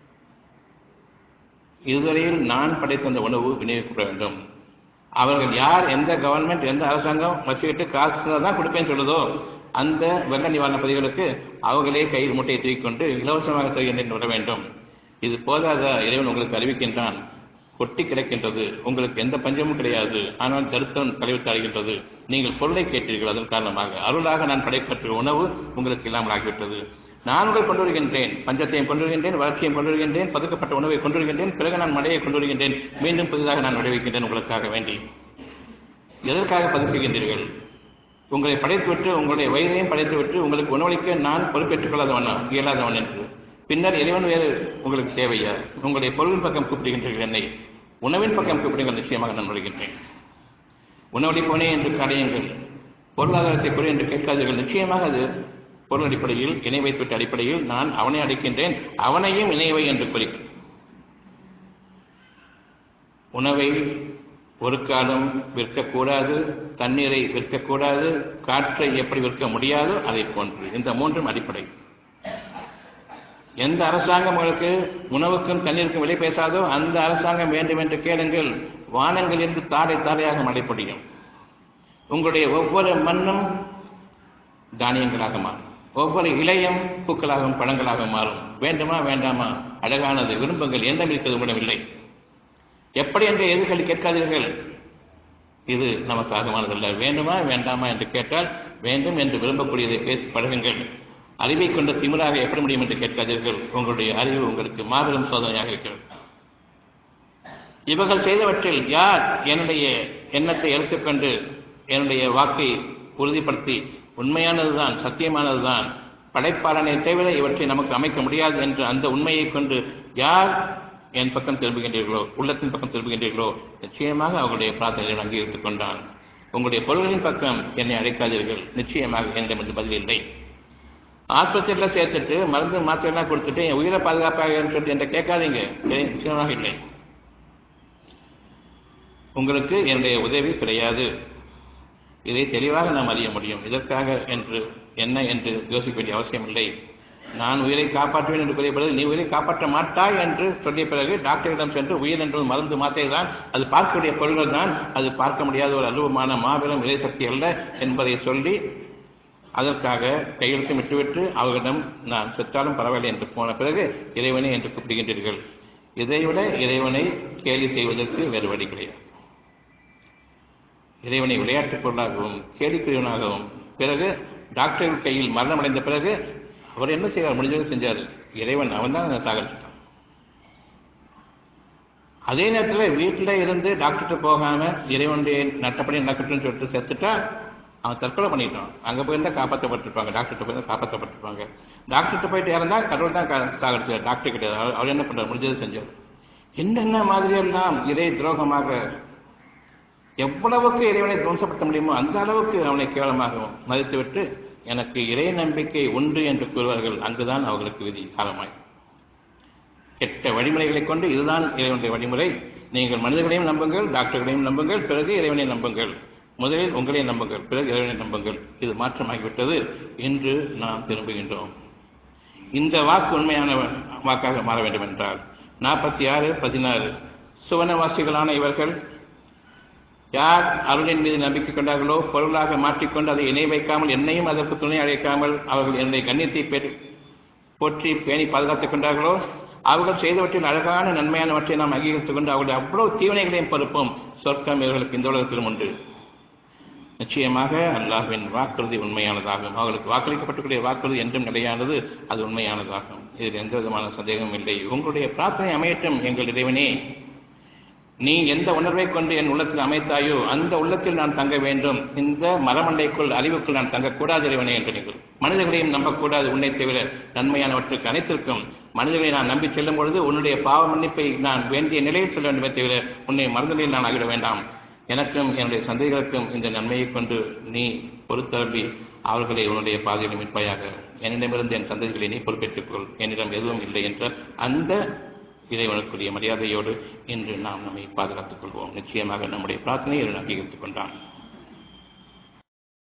இதுவரையில் நான் படைத்த அந்த உணவு விநியோகிக்கப்பட வேண்டும் அவர்கள் யார் எந்த கவர்மெண்ட் எந்த அரசாங்கம் வச்சுக்கிட்டு காசு தான் கொடுப்பேன்னு சொல்லுதோ அந்த வெள்ள நிவாரண பதிவுகளுக்கு அவர்களே கையில் மூட்டையை தூக்கிக் கொண்டு இலவசமாக தருகின்றேன் விட வேண்டும் இது போதாத இறைவன் உங்களுக்கு அறிவிக்கின்றான் கொட்டி கிடக்கின்றது உங்களுக்கு எந்த பஞ்சமும் கிடையாது ஆனால் தருத்தம் கழிவுத்தாடுகின்றது நீங்கள் பொருளை கேட்டீர்கள் அதன் காரணமாக அருளாக நான் படைப்பற்ற உணவு உங்களுக்கு இல்லாமல் ஆகிவிட்டது நான் உங்களை கொண்டு வருகின்றேன் பஞ்சத்தையும் கொண்டு வருகின்றேன் வளர்ச்சியையும் கொண்டு வருகின்றேன் பதுக்கப்பட்ட உணவை கொண்டு வருகின்றேன் பிறகு நான் மழையை கொண்டு வருகின்றேன் மீண்டும் புதிதாக நான் விளைவிக்கின்றேன் உங்களுக்காக வேண்டி எதற்காக பதுக்குகின்றீர்கள் உங்களை படைத்துவிட்டு உங்களுடைய வயிறையும் படைத்துவிட்டு உங்களுக்கு உணவளிக்க நான் பொறுப்பேற்றுக் கொள்ளாதவனா இயலாதவன் என்று பின்னர் இறைவன் வேறு உங்களுக்கு தேவையா உங்களுடைய பொருளின் பக்கம் கூப்பிடுகின்றீர்கள் என்னை உணவின் பக்கம் கூப்பிடுங்கள் நிச்சயமாக நான் வருகின்றேன் உணவளிப்பவனே என்று கடையுங்கள் பொருளாதாரத்தை குறை என்று கேட்காதீர்கள் நிச்சயமாக அது பொருள் அடிப்படையில் இணை வைத்துவிட்ட அடிப்படையில் நான் அவனை அடைக்கின்றேன் அவனையும் இணைவை என்று குறிக்கும் உணவை ஒரு காலம் விற்கக்கூடாது தண்ணீரை விற்கக்கூடாது காற்றை எப்படி விற்க முடியாதோ அதை போன்று இந்த மூன்றும் அடிப்படை எந்த அரசாங்கம் உங்களுக்கு உணவுக்கும் தண்ணீருக்கும் விலை பேசாதோ அந்த அரசாங்கம் வேண்டும் என்று கேளுங்கள் வானங்களிலிருந்து தாடை தாடையாக மழை பொழியும் உங்களுடைய ஒவ்வொரு மண்ணும் தானியங்களாக மாறும் ஒவ்வொரு இலையும் பூக்களாகவும் பழங்களாக மாறும் வேண்டுமா வேண்டாமா அழகானது விரும்புங்கள் எந்த இருக்கிறது உங்களிடமில்லை எப்படி என்று எதிர்களை கேட்காதீர்கள் இது நமக்கு ஆகமானதல்ல வேண்டுமா வேண்டாமா என்று கேட்டால் வேண்டும் என்று விரும்பக்கூடியதை பேசி பழகுங்கள் அறிவை கொண்ட திமிராக எப்படி முடியும் என்று கேட்காதீர்கள் உங்களுடைய அறிவு உங்களுக்கு மாபெரும் சோதனையாக இருக்கிறது இவர்கள் செய்தவற்றில் யார் என்னுடைய எண்ணத்தை எடுத்துக்கொண்டு என்னுடைய வாக்கை உறுதிப்படுத்தி உண்மையானதுதான் சத்தியமானதுதான் படைப்பாளனை தவிர இவற்றை நமக்கு அமைக்க முடியாது என்று அந்த உண்மையை கொண்டு யார் என் பக்கம் திரும்புகின்றீர்களோ உள்ளத்தின் பக்கம் திரும்புகின்றீர்களோ நிச்சயமாக அவர்களுடைய பிரார்த்தனைகளை அங்கீகரித்துக் கொண்டான் உங்களுடைய பொருள்களின் பக்கம் என்னை அழைக்காதீர்கள் நிச்சயமாக என்னிடம் பதில் இல்லை ஆஸ்பத்திரியில் சேர்த்துட்டு மருந்து மாத்திரைலாம் கொடுத்துட்டு என் உயிரை பாதுகாப்பாக சொல்லிட்டு என்ற கேட்காதீங்க இல்லை, நிச்சயமாக இல்லை உங்களுக்கு என்னுடைய உதவி கிடையாது இதை தெளிவாக நாம் அறிய முடியும் இதற்காக என்று என்ன என்று யோசிக்க வேண்டிய அவசியம் இல்லை நான் உயிரை காப்பாற்றுவேன் என்று கூறிய பிறகு நீ உயிரை காப்பாற்ற மாட்டாய் என்று சொல்லிய பிறகு டாக்டரிடம் சென்று உயிர் என்று மருந்து மாத்திரை தான் அது பார்க்கக்கூடிய பொருள்கள் தான் அது பார்க்க முடியாத ஒரு அலுவமான மாபெரும் இறைசக்தி அல்ல என்பதை சொல்லி அதற்காக கையெழுத்து விட்டுவிட்டு அவர்களிடம் நான் செத்தாலும் பரவாயில்லை என்று போன பிறகு இறைவனை என்று கூப்பிடுகின்றீர்கள் இதைவிட இறைவனை கேலி செய்வதற்கு வேறு வழி கிடையாது இறைவனை விளையாட்டுப் பொருளாகவும் கேலிக்குரியவனாகவும் பிறகு டாக்டர் கையில் மரணம் அடைந்த பிறகு அவர் என்ன செய்வார் முடிஞ்சதை செஞ்சார் இறைவன் அவன் தான் சாகரிச்சிட்டான் அதே நேரத்தில் வீட்டில் இருந்து டாக்டர்கிட்ட போகாம இறைவனுடைய நட்டப்படி நடக்கட்டும்னு சொல்லிட்டு செத்துட்டா அவன் தற்கொலை பண்ணிட்டான் அங்கே போயிருந்தா காப்பாற்றப்பட்டிருப்பாங்க டாக்டர்கிட்ட போயிருந்தா காப்பாற்றப்பட்டிருப்பாங்க டாக்டர்கிட்ட போயிட்டு இறந்தா கடவுள் தான் கா- சாகடிச்சார் டாக்டர் கிடையாது அவர் அவர் என்ன பண்றார் முடிஞ்சதை செஞ்சார் என்னென்ன மாதிரியெல்லாம் இறை துரோகமாக எவ்வளவுக்கு இறைவனை துவம்சப்படுத்த முடியுமோ அந்த அளவுக்கு அவனை கேவலமாக மதித்துவிட்டு எனக்கு இறை நம்பிக்கை உண்டு என்று கூறுவார்கள் அங்குதான் அவர்களுக்கு விதி காலமாய் கெட்ட வழிமுறைகளை கொண்டு இதுதான் இறைவனுடைய வழிமுறை நீங்கள் மனிதர்களையும் நம்புங்கள் டாக்டர்களையும் நம்புங்கள் பிறகு இறைவனை நம்புங்கள் முதலில் உங்களை நம்புங்கள் பிறகு இறைவனை நம்புங்கள் இது மாற்றமாகிவிட்டது இன்று நாம் திரும்புகின்றோம் இந்த வாக்கு உண்மையான வாக்காக மாற வேண்டும் என்றால் நாற்பத்தி ஆறு பதினாறு சுவனவாசிகளான இவர்கள் யார் அருளின் மீது நம்பிக்கை கொண்டார்களோ பொருளாக மாற்றிக்கொண்டு அதை இணை வைக்காமல் என்னையும் அதற்கு துணை அழைக்காமல் அவர்கள் என்னுடைய கண்ணியத்தை பெற்று போற்றி பேணி பாதுகாத்துக் கொண்டார்களோ அவர்கள் செய்தவற்றில் அழகான நன்மையானவற்றை நாம் அங்கீகரித்துக் கொண்டு அவர்களுடைய அவ்வளவு தீவனைகளையும் பொறுப்போம் சொர்க்கம் இவர்களுக்கு இந்த உலகத்திலும் உண்டு நிச்சயமாக அல்லாஹ்வின் வாக்குறுதி உண்மையானதாகும் அவர்களுக்கு வாக்களிக்கப்பட்டுக்கூடிய வாக்குறுதி என்றும் நிலையானது அது உண்மையானதாகும் இதில் எந்த விதமான சந்தேகமும் இல்லை உங்களுடைய பிரார்த்தனை அமையட்டும் எங்கள் இறைவனே நீ எந்த உணர்வை கொண்டு என் உள்ளத்தில் அமைத்தாயோ அந்த உள்ளத்தில் நான் தங்க வேண்டும் இந்த மரமண்டைக்குள் அறிவுக்குள் நான் தங்கக்கூடாது இறைவனே என்று நீங்கள் மனிதர்களையும் நம்பக்கூடாது உன்னை தவிர நன்மையானவற்றுக்கு அனைத்திற்கும் மனிதர்களை நான் நம்பி செல்லும் பொழுது உன்னுடைய பாவ மன்னிப்பை நான் வேண்டிய நிலையில் செல்ல வேண்டுமே தவிர உன்னை மறந்தலில் நான் ஆகிட வேண்டாம் எனக்கும் என்னுடைய சந்தைகளுக்கும் இந்த நன்மையை கொண்டு நீ பொறுத்தரம்பி அவர்களை உன்னுடைய பாதையில் மீட்பாயாக என்னிடமிருந்து என் சந்ததிகளை நீ பொறுப்பேற்றுக் கொள் என்னிடம் எதுவும் இல்லை என்ற அந்த இறைவனுக்குரிய மரியாதையோடு இன்று நாம் நம்மை பாதுகாத்துக் கொள்வோம் நிச்சயமாக நம்முடைய பிரார்த்தனையை இறைவன் அங்கீகரித்துக் கொண்டான்